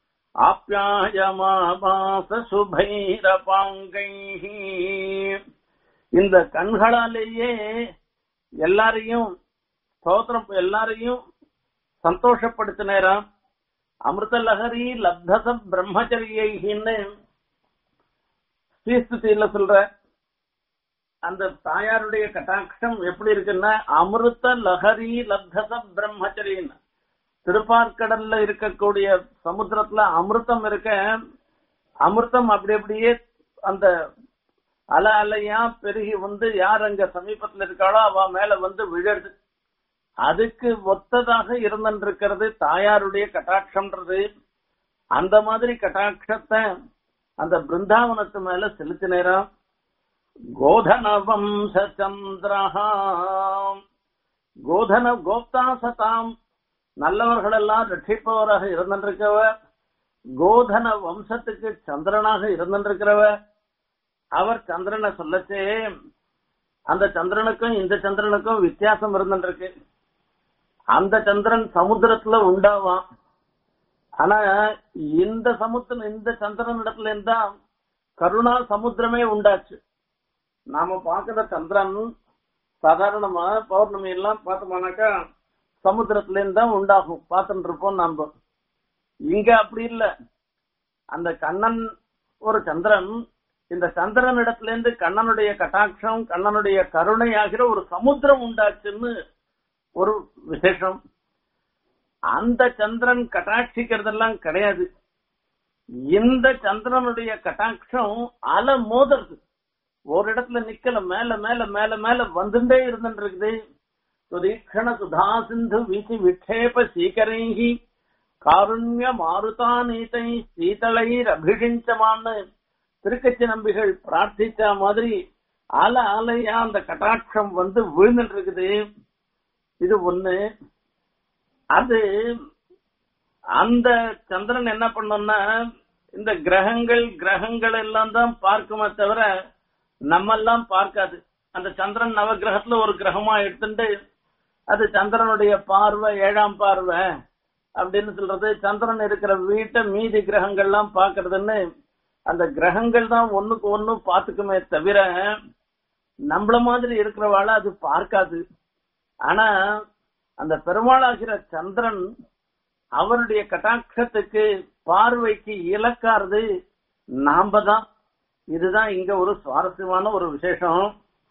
ஆப்யாயமாபாச சுபைரபாங்கை இந்த கண்களாலேயே எல்லாரையும் ஸ்தோத்திரம் எல்லாரையும் சந்தோஷப்படுத்தினேராம் அமிர்த லஹரி லப்தச பிரம்மச்சரியன்னு ஸ்ரீஸ்துதியில சொல்ற அந்த தாயாருடைய கட்டாட்சம் எப்படி இருக்குன்னா அமிர்த லஹரி லப்தச பிரம்மச்சரின்னு திருப்பார்கடல்ல இருக்கக்கூடிய சமுத்திரத்துல அமிர்தம் இருக்க அமிர்தம் அப்படி அப்படியே அந்த அலை அலையா பெருகி வந்து யார் அங்க சமீபத்துல இருக்காளோ அவ மேல வந்து விழருது அதுக்கு ஒத்ததாக இருந்திருக்கிறது தாயாருடைய கட்டாட்சம்ன்றது அந்த மாதிரி கட்டாட்சத்தை அந்த பிருந்தாவனத்து மேல செலுத்தினேராம் கோதன வம்ச சந்திரஹா கோதன கோப்தா சதாம் நல்லவர்கள் எல்லாம் ரட்சிப்பவராக இருந்திருக்கிறவர் கோதன வம்சத்துக்கு சந்திரனாக இருந்திருக்கிறவர் அவர் சந்திரனை சொல்லச்சே அந்த சந்திரனுக்கும் இந்த சந்திரனுக்கும் வித்தியாசம் இருந்துருக்கு அந்த சந்திரன் சமுத்திரத்துல உண்டாவான் ஆனா இந்த சமுத்திரம் இந்த சந்திரன் இடத்துல இருந்தா கருணா சமுத்திரமே உண்டாச்சு நாம பாக்குற சந்திரன் சாதாரணமா பௌர்ணமி எல்லாம் பார்த்தோம்னாக்கா சமுத்திரத்துல இருந்து தான் உண்டாகும் பார்த்துட்டு இருப்போம் நாம இங்க அப்படி இல்ல அந்த கண்ணன் ஒரு சந்திரன் இந்த சந்திரன் இடத்துல இருந்து கண்ணனுடைய கட்டாட்சம் கண்ணனுடைய கருணை ஆகிற ஒரு சமுத்திரம் உண்டாச்சுன்னு ஒரு விசேஷம் அந்த சந்திரன் கட்டாட்சிக்கிறதெல்லாம் கிடையாது இந்த சந்திரனுடைய கட்டாட்சம் அலை மோதுறது ஒரு இடத்துல நிக்கல மேல மேல மேல மேல வந்துட்டே இருந்துட்டு இருக்குது சுதீக்ஷண சுதா சிந்து வீசி விக்ஷேப சீக்கரைஹி காருண்ய மாருதா நீதை சீதளைர் அபிஷிஞ்சமான்னு திருக்கச்சி நம்பிகள் பிரார்த்திச்ச மாதிரி அல அலையா அந்த கட்டாட்சம் வந்து விழுந்துட்டு இருக்குது இது ஒண்ணு அது அந்த சந்திரன் என்ன பண்ணோம்னா இந்த கிரகங்கள் கிரகங்கள் எல்லாம் தான் பார்க்குமே தவிர நம்ம எல்லாம் பார்க்காது அந்த சந்திரன் நவகிரகத்துல ஒரு கிரகமா எடுத்துட்டு அது சந்திரனுடைய பார்வை ஏழாம் பார்வை அப்படின்னு சொல்றது சந்திரன் இருக்கிற வீட்டை மீதி கிரகங்கள்லாம் பாக்குறதுன்னு அந்த கிரகங்கள் தான் ஒண்ணுக்கு ஒண்ணு பாத்துக்குமே தவிர நம்மள மாதிரி இருக்கிறவாள அது பார்க்காது ஆனா அந்த பெருமாளாகிற சந்திரன் அவருடைய கட்டாட்சத்துக்கு பார்வைக்கு இலக்காறது நாம தான் இதுதான் இங்க ஒரு சுவாரஸ்யமான ஒரு விசேஷம்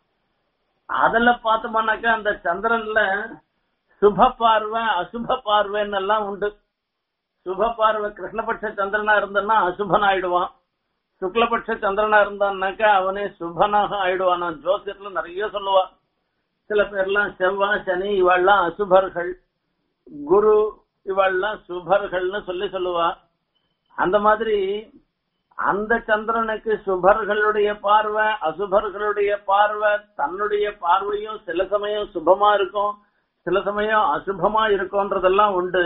அதுல பார்த்தோம்னாக்கா அந்த சந்திரன்ல சுப பார்வை அசுப பார்வைன்னு எல்லாம் உண்டு சுப பார்வை கிருஷ்ணபட்ச சந்திரனா இருந்தன்னா அசுபன் ஆயிடுவான் சுக்லபட்ச சந்திரனா இருந்தான்னாக்கா அவனே சுபனாக ஆயிடுவான் ஜோசியத்துல நிறைய சொல்லுவா சில பேர்லாம் செவ்வாய் சனி இவாள்லாம் அசுபர்கள் குரு இவாள்லாம் சுபர்கள்னு சொல்லி சொல்லுவா அந்த மாதிரி அந்த சந்திரனுக்கு சுபர்களுடைய பார்வை அசுபர்களுடைய பார்வை தன்னுடைய பார்வையும் சில சமயம் சுபமா இருக்கும் சில சமயம் அசுபமா இருக்கும்ன்றதெல்லாம் உண்டு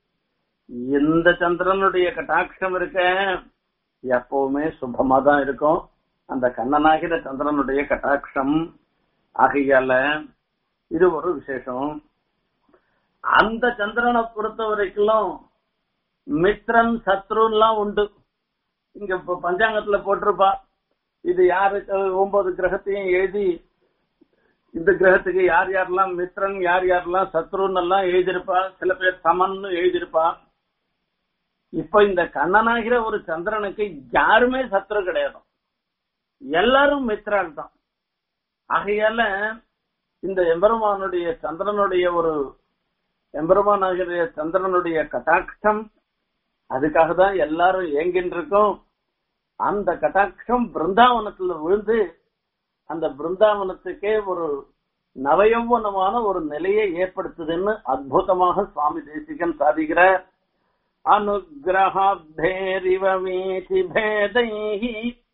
இந்த சந்திரனுடைய கட்டாட்சம் இருக்க எப்பவுமே சுபமா தான் இருக்கும் அந்த கண்ணனாகிற சந்திரனுடைய கட்டாட்சம் ஆகையால இது ஒரு விசேஷம் அந்த சந்திரனை பொறுத்த வரைக்கும் மித்ரன் சத்ருன்லாம் உண்டு இங்க இப்ப பஞ்சாங்கத்துல போட்டிருப்பா இது யாரு அஹ், ஒன்பது கிரகத்தையும் எழுதி இந்த கிரகத்துக்கு யார் யாரெல்லாம் மித்ரன் யார் யாரெல்லாம் சத்ருன்னு எல்லாம் எழுதியிருப்பா சில பேர் சமன்னு எழுதியிருப்பா இப்ப இந்த கண்ணனாகிற ஒரு சந்திரனுக்கு யாருமே சத்ரு கிடையாது எல்லாரும் மித்ரால் தான் ஆகையால இந்த எம்பெருமானுடைய சந்திரனுடைய ஒரு எம்பெருமானாகிற சந்திரனுடைய கட்டாட்சம் அதுக்காக தான் எல்லாரும் ஏங்கின்னு இருக்கோம் அந்த கட்டாட்சம் பிருந்தாவனத்துல விழுந்து அந்த பிருந்தாவனத்துக்கே ஒரு நவயௌவனமான ஒரு நிலையை ஏற்படுத்துதுன்னு அற்புதமாக சுவாமி தேசிகன் சாதிக்கிறார் அனுகிரகாப்தேரிவ வீசி பேதைஹி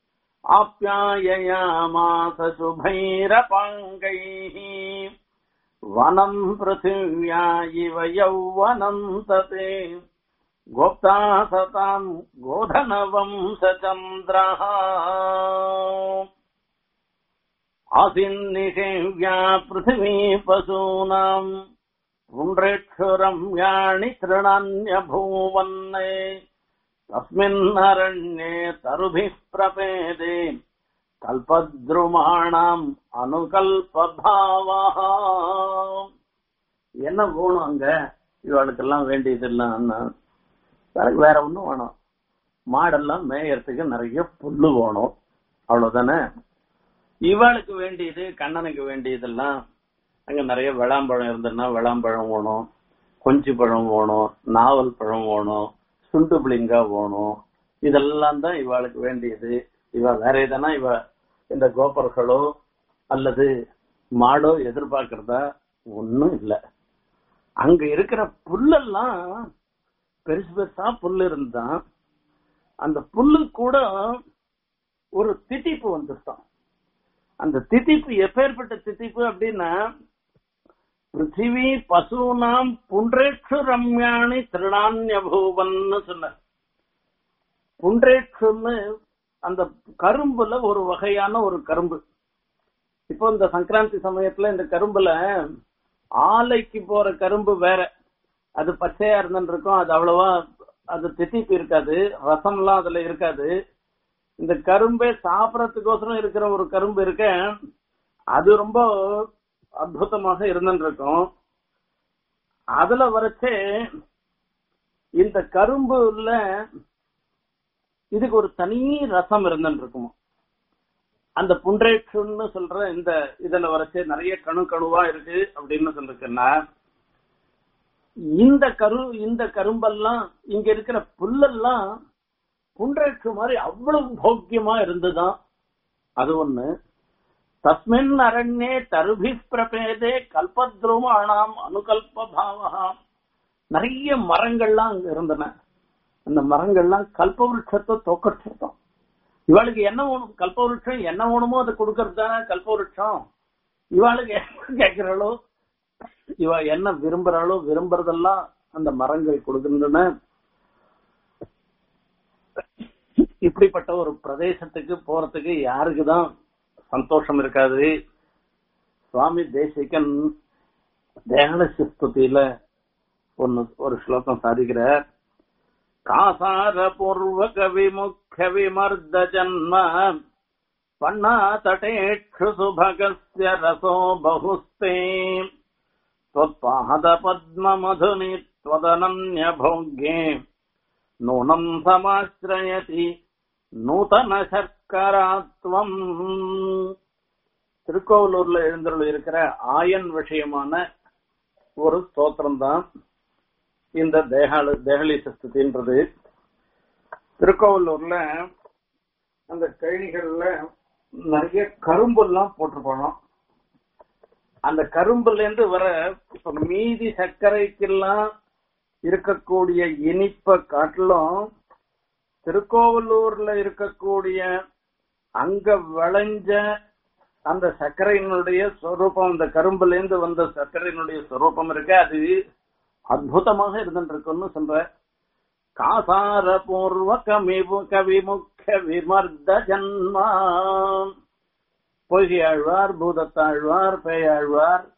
ஆப்யாயயாமாச சுபைரபாங்கைः வனம் பிருथिव्या இவ யௌவனம் ததே கோப்தா சதாம் கோதனவம்சச்சந்திரः आसिन्निषेव्या पृथिवी पशूनाम् पुण्ड्रेक्षुरम्याणि तृणान्यभूवन्ने तस्मिन्नरण्ये तरुभिः प्रपेदे கல்பத்ருமாணாம் அனுகல்பபாவா என்ன வேணும் அங்க இவளுக்கெல்லாம் வேண்டியதெல்லாம் வேற ஒண்ணும் வேணும் மாடெல்லாம் மேயறதுக்கு நிறைய புல்லு வேணும் அவ்வளவுதானே இவாளுக்கு வேண்டியது கண்ணனுக்கு வேண்டியதெல்லாம் அங்க நிறைய விளாம்பழம் இருந்ததுன்னா விளாம்பழம் வேணும் கொஞ்சி பழம் வேணும் நாவல் பழம் வேணும் சுண்டு பிளிங்கா வேணும் இதெல்லாம் தான் இவாளுக்கு வேண்டியது இவ வேற எதனா இவ இந்த கோபர்களோ அல்லது மாடோ எதிர்பார்க்கறதா ஒண்ணும் இல்ல அங்க இருக்கிற புல்லெல்லாம் பெருசு பெருசா புல்லு இருந்தா அந்த புல்லு கூட ஒரு தித்திப்பு வந்துட்டான் அந்த தித்திப்பு எப்பேற்பட்ட தித்திப்பு அப்படின்னா பிருத்திவி பசுனாம் புன்றேற்று ரம்யாணி திருநான்யபூவன்னு சொன்ன புன்றேற்றுன்னு அந்த கரும்புல ஒரு வகையான ஒரு கரும்பு இப்போ இந்த சங்கராந்தி சமயத்துல இந்த கரும்புல ஆலைக்கு போற கரும்பு வேற அது பச்சையா இருந்துட்டு இருக்கும் அது அவ்வளவா அது தித்திப்பு இருக்காது ரசம்லாம் அதுல இருக்காது இந்த கரும்பே சாப்பிடறதுக்கோசரம் இருக்கிற ஒரு கரும்பு இருக்க அது ரொம்ப அற்புதமாக இருந்துட்டு இருக்கும் அதுல வரைச்சே இந்த கரும்புல இதுக்கு ஒரு தனி ரசம் இருந்துட்டு இருக்குமோ அந்த புன்றேற்றுன்னு சொல்ற இந்த இதுல வரைச்சே நிறைய கணு கணுவா இருக்கு அப்படின்னு சொல்லிருக்கேன்னா இந்த கரு இந்த கரும்பெல்லாம் இங்க இருக்கிற புல்லெல்லாம் புன்றேற்று மாதிரி அவ்வளவு போக்கியமா இருந்துதான் அது ஒண்ணு தஸ்மின் அரண்யே தருபி பிரபேதே கல்பத்ருமாணாம் அனுகல்ப பாவகா நிறைய மரங்கள்லாம் அங்க இருந்தன அந்த மரங்கள்லாம் கல்பவருஷத்தை தோக்கட்டும் இவாளுக்கு என்ன வேணும் கல்பவருஷம் என்ன வேணுமோ அதை கொடுக்கறது தானே கல்பவருஷம் இவாளுக்கு என்ன கேட்கிறாளோ இவ என்ன விரும்புறாளோ விரும்புறதெல்லாம் அந்த மரங்கள் கொடுக்கின்றன இப்படிப்பட்ட ஒரு பிரதேசத்துக்கு போறதுக்கு யாருக்குதான் சந்தோஷம் இருக்காது சுவாமி தேசிகன் தேகலசி ஸ்துதியில ஒன்னு ஒரு ஸ்லோகம் சாதிக்கிறார் காசார பூர்வக விமுக்ய விமர்த ஜன்ம பண்ணா தடேஷு சுபகஸ்ய ரசோ பகுஸ்தே त्वत्पाद पद्ममधुनि त्वदनन्य भोग्ये नूनम् समाश्रयति நூதன சர்க்கராத்வம் திருக்கோவலூர்ல எழுந்தருள் இருக்கிற ஆயன் விஷயமான ஒரு ஸ்தோத்திரம் தான் இந்த தேகால தேகலி சஸ்துதின்றது திருக்கோவலூர்ல அந்த கழனிகள்ல நிறைய கரும்பெல்லாம் போட்டிருப்பானோ அந்த கரும்புல இருந்து வர இப்ப மீதி சர்க்கரைக்கெல்லாம் இருக்கக்கூடிய இனிப்ப காட்டிலும் திருக்கோவலூர்ல இருக்கக்கூடிய அங்க விளைஞ்ச அந்த சர்க்கரையினுடைய சொரூபம் அந்த கரும்புல இருந்து வந்த சர்க்கரையினுடைய சொரூபம் இருக்கு அது அற்புதமாக இருந்துட்டு இருக்குன்னு சொல்ற காசார பூர்வ கமிபு கவிமுக்க விமர்த ஜன்மா பொய்கையாழ்வார் பூதத்தாழ்வார் பேயாழ்வார்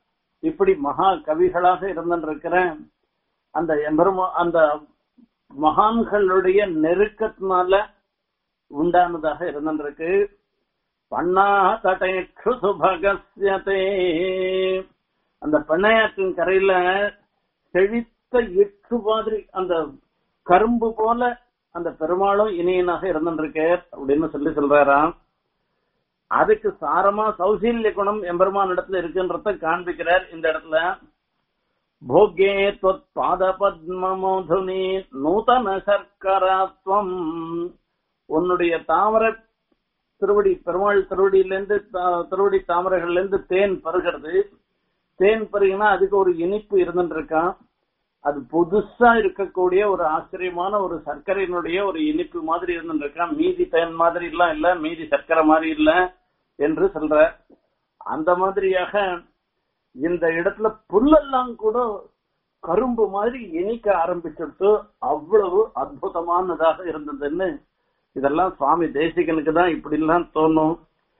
இப்படி மகா கவிகளாக இருந்திருக்கிற அந்த எம்பெருமா அந்த மகான்களுடைய நெருக்கத்தினால உண்டானதாக இருந்திருக்கு பண்ணா தடைக்கு சுபகசியதே அந்த பண்ணையாற்றின் கரையில செழித்த எட்டு மாதிரி அந்த கரும்பு போல அந்த பெருமாளும் இனியனாக இருந்திருக்கார் அப்படின்னு சொல்லி சொல்றாராம் அதுக்கு சாரமா சௌசீல்ய குணம் எம்பெருமான் இடத்துல இருக்குன்றத காண்பிக்கிறார் இந்த இடத்துல போகே தொத் பாத பத்மமோதுனி நூதன சர்க்கராத்வம் உன்னுடைய தாமர திருவடி பெருமாள் திருவடியிலிருந்து தா- திருவடி தாமரைகள்ல இருந்து தேன் பருகிறது தேன் பருகினா அதுக்கு ஒரு இனிப்பு இருந்துட்டு இருக்கான் அது புதுசா இருக்கக்கூடிய ஒரு ஆச்சரியமான ஒரு சர்க்கரையினுடைய ஒரு இனிப்பு மாதிரி இருந்துட்டு இருக்கான் மீதி தேன் மாதிரி எல்லாம் இல்ல மீதி சர்க்கரை மாதிரி இல்ல என்று சொல்ற அந்த மாதிரியாக இந்த இடத்துல புல்லெல்லாம் கூட கரும்பு மாதிரி இனிக்க ஆரம்பிச்சிட்டு அவ்வளவு அற்புதமானதாக இருந்ததுன்னு இதெல்லாம் சுவாமி தேசிகனுக்கு தான் இப்படி எல்லாம் தோணும்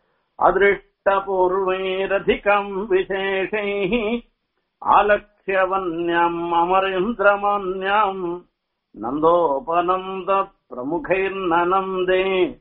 அதிருஷ்டபூர்வைரதிகம் விசேஷை ஆலக்ஷவன்யம் அமரேந்திரமான்யம் நந்தோபநந்த பிரமுகைர்நனந்தே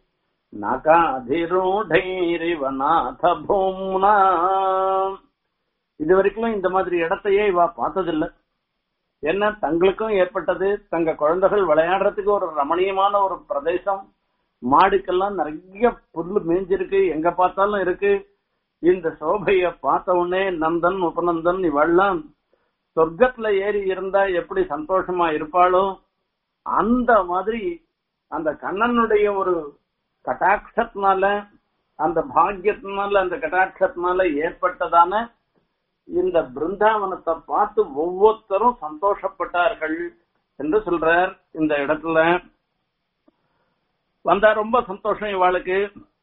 நகாதிரூடைரிவ நாத பூம்னா இது வரைக்கும் இந்த மாதிரி இடத்தையே இவ பார்த்ததில்லை என்ன தங்களுக்கும் ஏற்பட்டது தங்க குழந்தைகள் விளையாடுறதுக்கு ஒரு ரமணீயமான ஒரு பிரதேசம் மாடுக்கெல்லாம் நிறைய புல்லு மேய்ஞ்சிருக்கு எங்க பார்த்தாலும் இருக்கு இந்த சோபைய பார்த்த உடனே நந்தன் உபநந்தன் இவெல்லாம் சொர்க்கத்துல ஏறி இருந்தா எப்படி சந்தோஷமா இருப்பாளோ அந்த மாதிரி அந்த கண்ணனுடைய ஒரு கட்டாட்சத்தினால அந்த பாக்கியத்தினால அந்த கட்டாட்சத்தினால ஏற்பட்டதான இந்த பிருந்தாவனத்தை பார்த்து ஒவ்வொருத்தரும் சந்தோஷப்பட்டார்கள் என்று சொல்றார் இந்த இடத்துல வந்தா ரொம்ப சந்தோஷம் இவாளுக்கு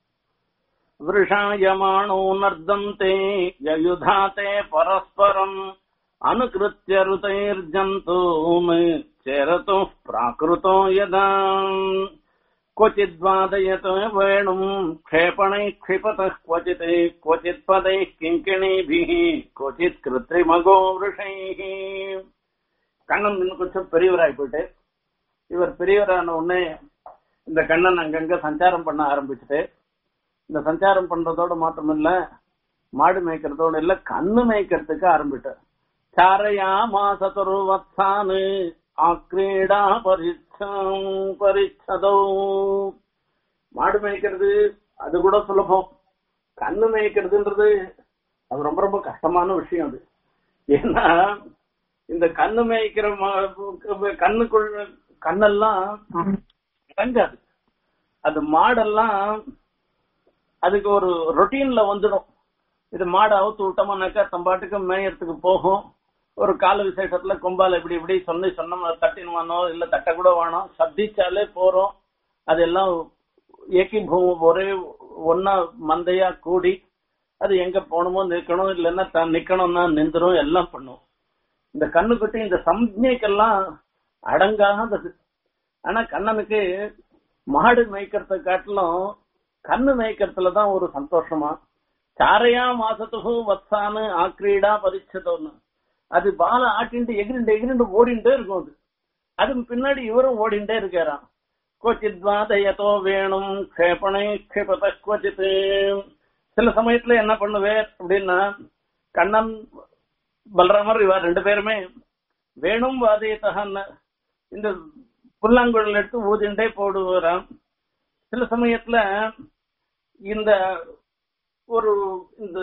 விருஷாயமானோ நர்தந்தே யயுதாதே பரஸ்பரம் அனுகிருத்திய ருதைர்ஜந்தூம் சேரतो प्राकृतो यदा क्वचिद्वादयत वेणुम् क्षेपणैः क्षिपतः क्वचित् क्वचित् पदैः किङ्किणीभिः क्वचित् कृत्रिमगो वृषैः கண்ணன் இன்னும் கொஞ்சம் பெரியவராய் போயிட்டு இவர் பெரியவரான உடனே இந்த கண்ணன் அங்கங்க சஞ்சாரம் பண்ண ஆரம்பிச்சுட்டு இந்த சஞ்சாரம் பண்றதோட மாத்திரமில்ல மாடு மேய்க்கிறதோட இல்ல கண்ணு மேய்க்கிறதுக்கு ஆரம்பிட்டார் சாரையா மாசத்தொரு வத்சானு ஆக்ரீடா பரிச்சம் பரிச்சதோ மாடு மேய்க்கிறது அது கூட சுலபம் கண்ணு மேய்க்கிறதுன்றது அது ரொம்ப ரொம்ப கஷ்டமான விஷயம் அது ஏன்னா இந்த கண்ணு மேய்க்கிற மா- கண்ணுக்குள் கண்ணெல்லாம் அடங்காது அது மாடெல்லாம் அதுக்கு ஒரு ரொட்டீன்ல வந்துடும் இது மாடை அவுத்து விட்டோம்னாக்கா தம்பாட்டுக்கு மேயறதுக்கு போகும் ஒரு கால விசேஷத்துல கொம்பால இப்படி இப்படி சொல்லி சொன்ன தட்டினுவானோ இல்ல தட்ட கூட வேணும் சப்திச்சாலே போறோம் அதெல்லாம் ஏக்கி பூ- ஒரே ஒன்னா மந்தையா கூடி அது எங்க போகணுமோ நிக்கணும் இல்லைன்னா தான் நிக்கணும்னா நின்றுரும் எல்லாம் பண்ணும் இந்த கண்ணுக்குட்டி இந்த சம்ஜைக்கெல்லாம் அடங்காதது ஆனா கண்ணனுக்கு மாடு மேய்க்கிறத காட்டிலும் கண்ணு மேய்க்கிறதுல தான் ஒரு சந்தோஷமா சாரையா மாசத்துக்கு வத்சானு ஆக்ரீடா பரிச்சதோன்னு அது பால ஆட்டிண்டு எகிரிண்டு எகிரிண்டு ஓடிண்டே இருக்கும் அது அதுக்கு பின்னாடி இவரும் ஓடிண்டே இருக்காராம் கொச்சித் வாதயத்தோ வேணும் க்ஷேபனை க்ஷேபத கொச்சித் சில சமயத்துல என்ன பண்ணுவேர் அப்படின்னா கண்ணன் பலராமர் இவர் ரெண்டு பேருமே வேணும் வாதயத்தகன்னு இந்த புல்லாங்குழல் எடுத்து ஊதிண்டே போடுவாராம் சில சமயத்துல இந்த ஒரு இந்த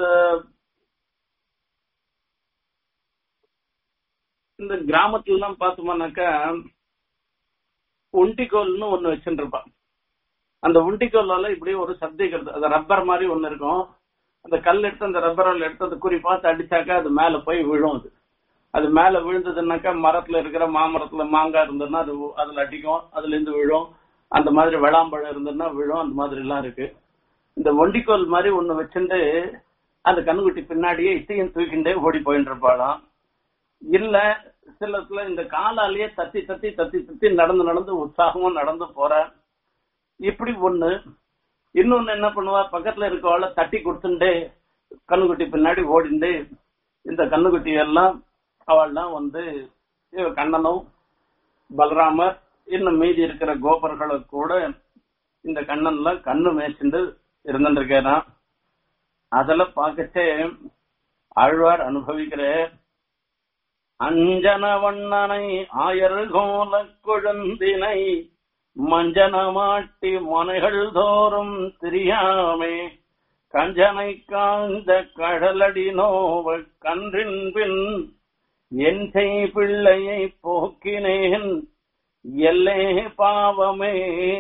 இந்த கிராமத்துல எல்லாம் பார்த்தோம்னாக்கா ஒண்டிக்கோல்னு ஒண்ணு வச்சுட்டு இருப்பான் அந்த ஒண்டிக்கோலால இப்படி ஒரு சப்திக்கிறது அது ரப்பர் மாதிரி ஒண்ணு இருக்கும் அந்த கல் எடுத்து அந்த ரப்பரால் எடுத்து அந்த குறி பார்த்து அடிச்சாக்கா அது மேல போய் விழும் அது அது மேல விழுந்ததுன்னாக்கா மரத்துல இருக்கிற மாமரத்துல மாங்காய் இருந்ததுன்னா அது அதுல அடிக்கும் அதுல இருந்து விழும் அந்த மாதிரி விளாம்பழம் இருந்ததுன்னா விழும் அந்த மாதிரி எல்லாம் இருக்கு இந்த ஒண்டிக்கோல் மாதிரி ஒண்ணு வச்சுட்டு அந்த கண்ணுக்குட்டி பின்னாடியே இசையும் தூக்கிண்டே ஓடி போயிட்டு இருப்பாளாம் இல்ல சிலத்துல இந்த காலாலேயே தத்தி தத்தி தத்தி தத்தி நடந்து நடந்து உற்சாகமா நடந்து போற இப்படி ஒண்ணு இன்னொன்னு என்ன பண்ணுவா பக்கத்துல இருக்கவாள தட்டி கொடுத்துட்டே கண்ணுக்குட்டி பின்னாடி ஓடிண்டு இந்த கண்ணுக்குட்டி எல்லாம் அவள்லாம் வந்து இவ கண்ணனும் பலராமர் இன்னும் மீதி இருக்கிற கோபர்களுக்கு கூட இந்த கண்ணன்ல கண்ணு மேய்ச்சிண்டு இருந்துருக்கிறான் அதெல்லாம் பார்க்கச்சே ஆழ்வார் அனுபவிக்கிற அஞ்சன வண்ணனை ஆயர் கோல குழந்தினை மஞ்சன மாட்டி மனைகள் தோறும் தெரியாமே கஞ்சனை காந்த கடலடி நோவ கன்றின் பின் என் செய் பிள்ளையை போக்கினேன் எல்லே பாவமே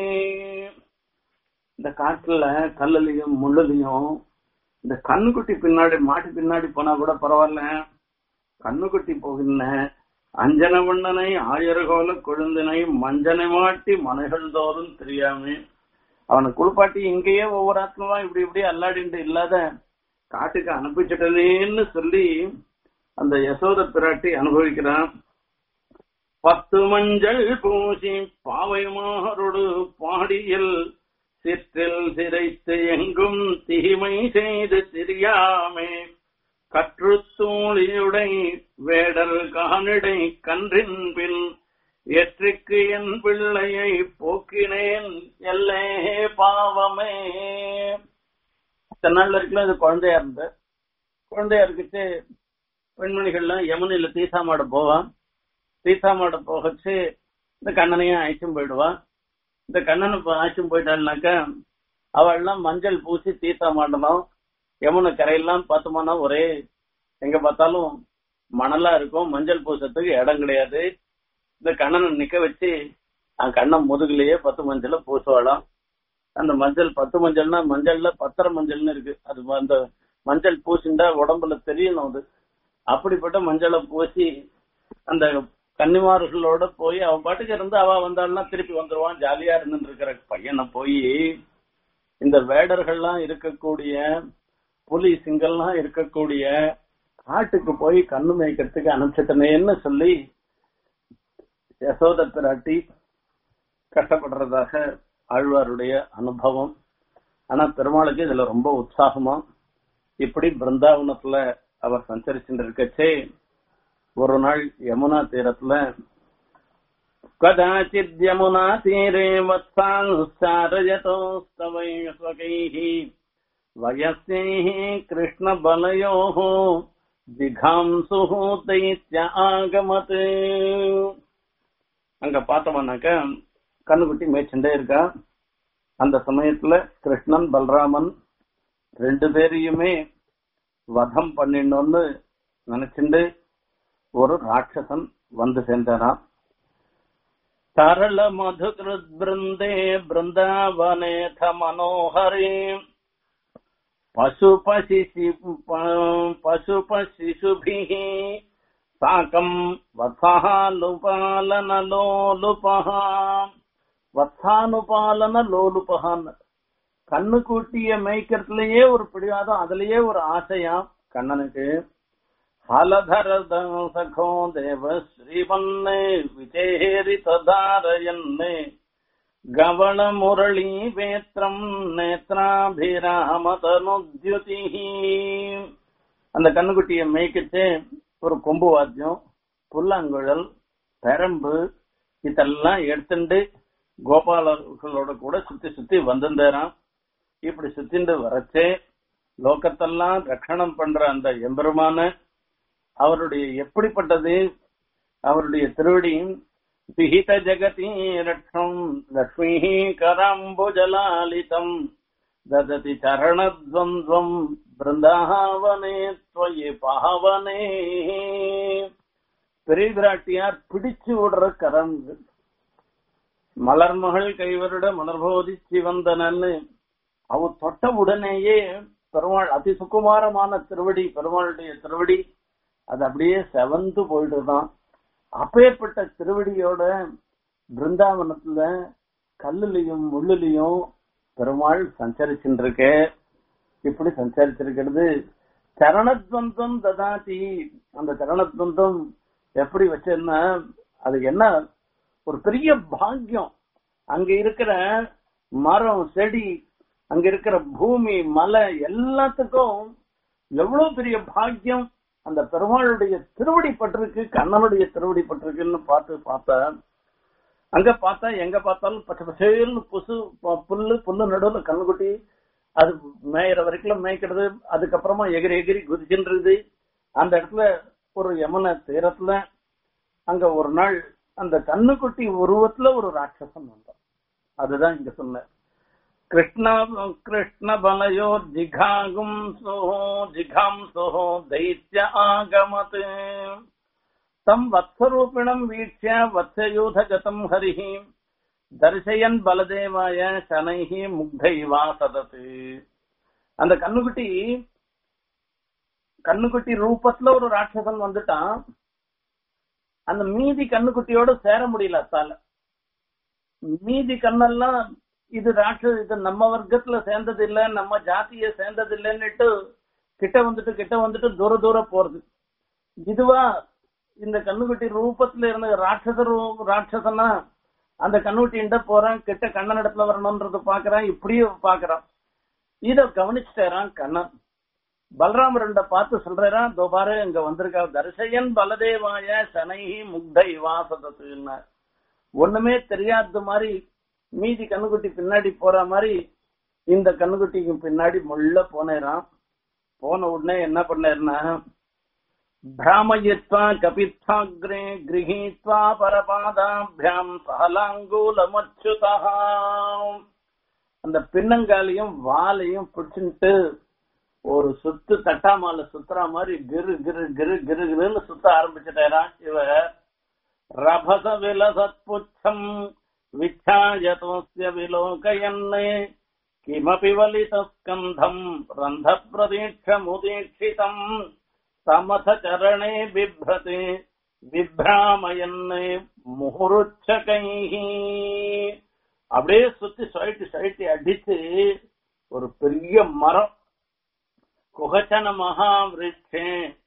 இந்த காட்டுல கல்லுலயும் முள்ளுலயும் இந்த கண்ணுக்குட்டி பின்னாடி மாட்டு பின்னாடி போனா கூட பரவாயில்ல கண்ணுக்குட்டி போகின்ற அஞ்சன வண்ணனை ஆயிரகோல கொழுந்தினை மஞ்சனை மாட்டி மனைகள் தோறும் தெரியாம அவனை குளிப்பாட்டி இங்கேயே ஒவ்வொரு ஆத்மாவா இப்படி இப்படி அல்லாடிட்டு இல்லாத காட்டுக்கு அனுப்பிச்சிட்டனேன்னு சொல்லி அந்த யசோத பிராட்டி அனுபவிக்கிறான் பத்து மஞ்சள் பூசி பாவை மாறொடு பாடியல் சிற்றில் சிரைத்து எங்கும் தீமை செய்து தெரியாமே கற்றுத்தூளியுடை வேடல் காணிடை கன்றின் பின் எற்றுக்கு என் பிள்ளையை போக்கினேன் எல்லே பாவமே இத்தனை நாள்ல இருக்குல்ல இது குழந்தையா இருந்த குழந்தையா இருக்குச்சு பெண்மணிகள்லாம் யமுனையில தீசாமாட போவான் தீசாமாட போகச்சு இந்த கண்ணனையும் அழைச்சும் போயிடுவான் இந்த கண்ணனை அழைச்சும் போயிட்டாள்னாக்கா அவள்லாம் மஞ்சள் பூசி தீர்த்தா மாட்டணும் யமுனை கரையெல்லாம் பார்த்தோம்னா ஒரே எங்க பார்த்தாலும் மணலா இருக்கும் மஞ்சள் பூசத்துக்கு இடம் கிடையாது இந்த கண்ணனை நிக்க வச்சு அவன் கண்ணன் முதுகுலயே பத்து மஞ்சள பூசுவாளாம் அந்த மஞ்சள் பத்து மஞ்சள்னா மஞ்சள்ல பத்தரை மஞ்சள்னு இருக்கு அது அந்த மஞ்சள் பூசிண்டா உடம்புல தெரியணும் அது அப்படிப்பட்ட மஞ்சளை பூசி அந்த கன்னிமார்களோட போய் அவன் பாட்டுக்கு இருந்து அவ வந்தாள்னா திருப்பி வந்துருவான் ஜாலியா இருந்துட்டு இருக்கிற பையனை போய் இந்த வேடர்கள்லாம் இருக்கக்கூடிய புலி சிங்கல்லாம் இருக்கக்கூடிய காட்டுக்கு போய் கண்ணு மேய்க்கிறதுக்கு அனுப்பிச்சிட்டனேன்னு சொல்லி யசோத பிராட்டி கஷ்டப்படுறதாக ஆழ்வாருடைய அனுபவம் ஆனா பெருமாளுக்கு இதுல ரொம்ப உற்சாகமா இப்படி பிருந்தாவனத்துல அவர் சஞ்சரிச்சுட்டு இருக்கச்சே ஒரு நாள் யமுனா தீரத்துல கதாச்சித் யமுனா தீரே வத்சானுச்சாரயதோஸ்தவை ஸ்வகைः வயஸ்யைः கிருஷ்ணபலயோः திகாம்சுः தைத்ய ஆகமத் அங்க பார்த்தோம்னாக்க கண்ணுக்குட்டி மேய்ச்சுட்டே இருக்கா அந்த சமயத்துல கிருஷ்ணன் பலராமன் ரெண்டு பேரையுமே வதம் பண்ணிடணும்னு நினைச்சுண்டு ஒரு ராட்சசன் வந்து சேர்ந்தாராம் தரள மதுகிருத் பிருந்தே பிருந்தாவனேத மனோஹரே பசுபசிசி பசுபசிசுபிः சாக்கம் வத்சானுபாலன லோலுபஹ வத்சானுபாலன லோலுபஹான்னு கண்ணு கூட்டிய மேய்க்கிறதுலயே ஒரு பிடிவாதம் அதுலயே ஒரு ஆசையாம் கண்ணனுக்கு ஹலதர சகோ தேவ ஸ்ரீவன்னே விஜேரி ததாரயன்னே கவள முரளி வேத்திரம் நேத்ராபிராமதனுத்யுதி அந்த கண்ணுக்குட்டிய மேய்க்கிட்டு ஒரு கொம்பு வாத்தியம் புல்லாங்குழல் பெரம்பு இதெல்லாம் எடுத்துட்டு கோபாலர்களோட கூட சுத்தி சுத்தி வந்திருந்தாராம் இப்படி சுத்திண்டு வரச்சே லோகத்தெல்லாம் ரட்சணம் பண்ற அந்த எம்பெருமான அவருடைய எப்படிப்பட்டது அவருடைய திருவடியும் பிஹித ஜெகதி ரட்சம் லக்ஷ்மி கராம்புஜலாலிதம் தததி சரணத்வந்த்வம் பிருந்தாவனே துவயி பாவனே பெரிய பிராட்டியார் பிடிச்சு விடுற கரம் மலர்மகள் கைவருட மலர்போதிச்சு வந்தனன்னு அவ தொட்ட உடனேயே பெருமாள் அதி சுகுமாரமான திருவடி பெருமாளுடைய திருவடி அது அப்படியே செவந்து போயிடுதான் அப்பேற்பட்ட திருவடியோட பிருந்தாவனத்துல கல்லுலயும் முள்ளுலயும் பெருமாள் சஞ்சரிச்சுருக்க இப்படி சஞ்சரிச்சிருக்கிறது சரணத்வந்தம் ததாதி அந்த சரணத்வந்தம் எப்படி வச்சிருந்தா அது என்ன ஒரு பெரிய பாக்கியம் அங்க இருக்கிற மரம் செடி அங்க இருக்கிற பூமி மலை எல்லாத்துக்கும் எவ்வளவு பெரிய பாக்கியம் அந்த பெருமாளுடைய திருவடி பட்டிருக்கு கண்ணனுடைய திருவடி பட்டிருக்குன்னு பார்த்து பார்த்தேன் அங்க பார்த்தா எங்க பார்த்தாலும் பச்சை பசேல்னு புசு ப- புல்லு புல்லு நடுவுல கண்ணுக்குட்டி அது மேயிற வரைக்கும் மேய்க்கிறது அதுக்கப்புறமா எகிரி எகிரி குதிச்சுன்றது அந்த இடத்துல ஒரு யமுன தீரத்துல அங்க ஒரு நாள் அந்த கண்ணுக்குட்டி உருவத்துல ஒரு ராட்சசன் வந்தான் அதுதான் இங்க சொன்னேன் கிருஷ்ண கிருஷ்ண பலயோர் ஜிகாகும் சோஹோ ஜிகாம் சோஹோ தைத்ய ஆகமத் தம் வத்சரூபிணம் வீட்சிய வத்சயூத கதம் ஹரிஹ தரிசயன் பலதேவாய சனைஹி முக்தைவா சதத்து அந்த கண்ணுக்குட்டி கண்ணுக்குட்டி ரூபத்துல ஒரு ராட்சசன் வந்துட்டான் அந்த மீதி கண்ணுக்குட்டியோட சேர முடியல அத்தால மீதி கண்ணெல்லாம் இது ராட்ச இது நம்ம வர்க்கத்துல சேர்ந்தது இல்ல நம்ம ஜாதிய சேர்ந்தது இல்லைன்னுட்டு கிட்ட வந்துட்டு கிட்ட வந்துட்டு தூர தூர போறது இதுவா இந்த கண்ணுக்குட்டி ரூபத்துல இருந்த ராட்சச ரூ- ராட்சசனா அந்த கண்ணுக்குட்டின்ட்ட போறான் கிட்ட கண்ணன் இடத்துல வரணும்ன்றது பாக்குறான் இப்படியும் பாக்குறான் இத கவனிச்சுட்டாரான் கண்ணன் பலராமரண்ட பார்த்து சொல்றான் தோ பாரு இங்க வந்திருக்கா தரிசையன் பலதேவாய சனைஹி முக்தை வாசதத்துன்னா ஒண்ணுமே தெரியாத மாதிரி மீதி கண்ணுக்குட்டி பின்னாடி போற மாதிரி இந்த கண்ணுக்குட்டிக்கு பின்னாடி முள்ள போனேரான் போன உடனே என்ன பண்ணேர்னா भ्रामयित्वा कपित्थाग्रे गृहीत्वा परपादाभ्याम् सहलाङ्गूलमच्युतः அந்த பின்னங்காலையும் வாலையும் பிடிச்சுட்டு ஒரு சுத்து தட்டாமால சுத்துற மாதிரி கிரு கிரு கிரு கிரு கிருன்னு சுத்த ஆரம்பிச்சுட்டாராம் இவ ரபச விலசத் புச்சம் விச்சாயதோஸ்ய விலோகயன்னே கிமபி வலிதஸ்கந்தம் ரந்த பிரதீட்சமுதீட்சிதம் தமத சரணே பிப்ரதே விப்ராமயன் முகுருச்சகைஹி அப்படியே சுத்தி சைட்டு சைட்டி அடிச்சு ஒரு பெரிய மரம் குகச்சன மகாவிருட்சே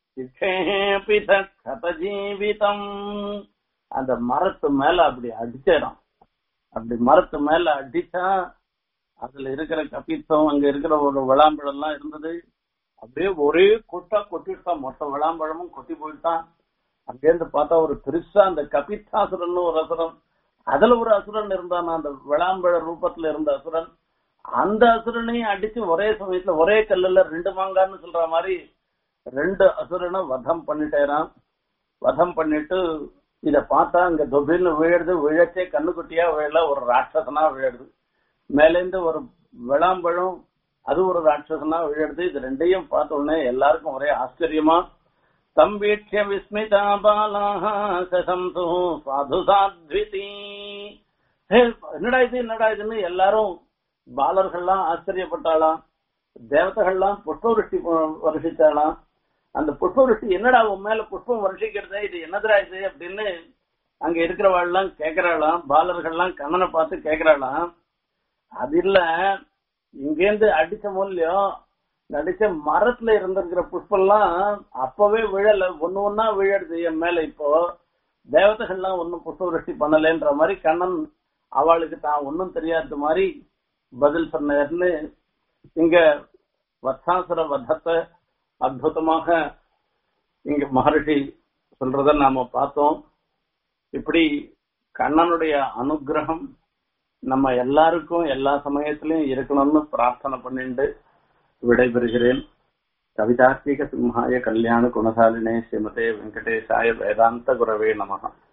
ஜீவிதம் அந்த மரத்து மேல அப்படி அடிச்சிடும் அப்படி மரத்து மேல அடிச்சா அதுல இருக்கிற கபித்தம் அங்க இருக்கிற ஒரு விளாம்பழம் எல்லாம் இருந்தது அப்படியே ஒரே கொட்டா கொட்டிட்டான் மொத்த விளாம்பழமும் கொட்டி போயிட்டான் அங்கேருந்து பார்த்தா ஒரு பெருசா அந்த கபித்தாசுரன் ஒரு அசுரன் அதுல ஒரு அசுரன் இருந்தான் அந்த விளாம்பழ ரூபத்துல இருந்த அசுரன் அந்த அசுரனையும் அடிச்சு ஒரே சமயத்துல ஒரே கல்லுல ரெண்டு மாங்கான்னு சொல்ற மாதிரி ரெண்டு அசுரனை வதம் பண்ணிட்டேரான் வதம் பண்ணிட்டு இத பார்த்தா அங்க தொபின்னு விழுது விழச்சே கண்ணுக்குட்டியா விழல ஒரு ராட்சசனா விழுது மேலேந்து ஒரு விளாம்பழம் அது ஒரு ராட்சசனா விழுது இது ரெண்டையும் பார்த்த உடனே எல்லாருக்கும் ஒரே ஆச்சரியமா தம்பீட்சிய விஸ்மிதா பாலாக சசம்சு சாது சாத்விதி ஹே, என்னடா இது என்னடா இதுன்னு எல்லாரும் பாலர்கள்லாம் ஆச்சரியப்பட்டாளாம் தேவதைகள்லாம் புஷ்பவருஷ்டி வருஷிச்சாளாம் அந்த புஷ்பவருஷ்டி என்னடா உன் மேல புஷ்பம் வருஷிக்கிறதே இது என்னதுடா இது அப்படின்னு அங்க இருக்கிறவாள்லாம் கேக்குறாளாம் பாலர்கள்லாம் கண்ணனை பார்த்து கேக்குறாளாம் அது இல்ல இங்கேருந்து அடிச்ச மூலியம் அடிச்ச மரத்துல இருந்திருக்கிற புஷ்பம்லாம் அப்பவே விழல ஒண்ணு ஒன்னா விழறது என் மேல இப்போ தேவதைகள்லாம் ஒன்னும் புஷ்பவருஷ்டி பண்ணலன்ற மாதிரி கண்ணன் அவளுக்கு தான் ஒன்னும் தெரியாத மாதிரி பதில் சொன்னார்னு இங்க வத்சாசுர வதத்தை அற்புதமாக இங்க மகர்ஷி சொல்றத நாம பார்த்தோம் இப்படி கண்ணனுடைய அனுகிரகம் நம்ம எல்லாருக்கும் எல்லா சமயத்திலயும் இருக்கணும்னு பிரார்த்தனை பண்ணிட்டு விடைபெறுகிறேன் கவிதார்த்திக சிம்ஹாய கல்யாண குணசாலினே ஸ்ரீமதே வெங்கடேசாய வேதாந்த குரவே நமகா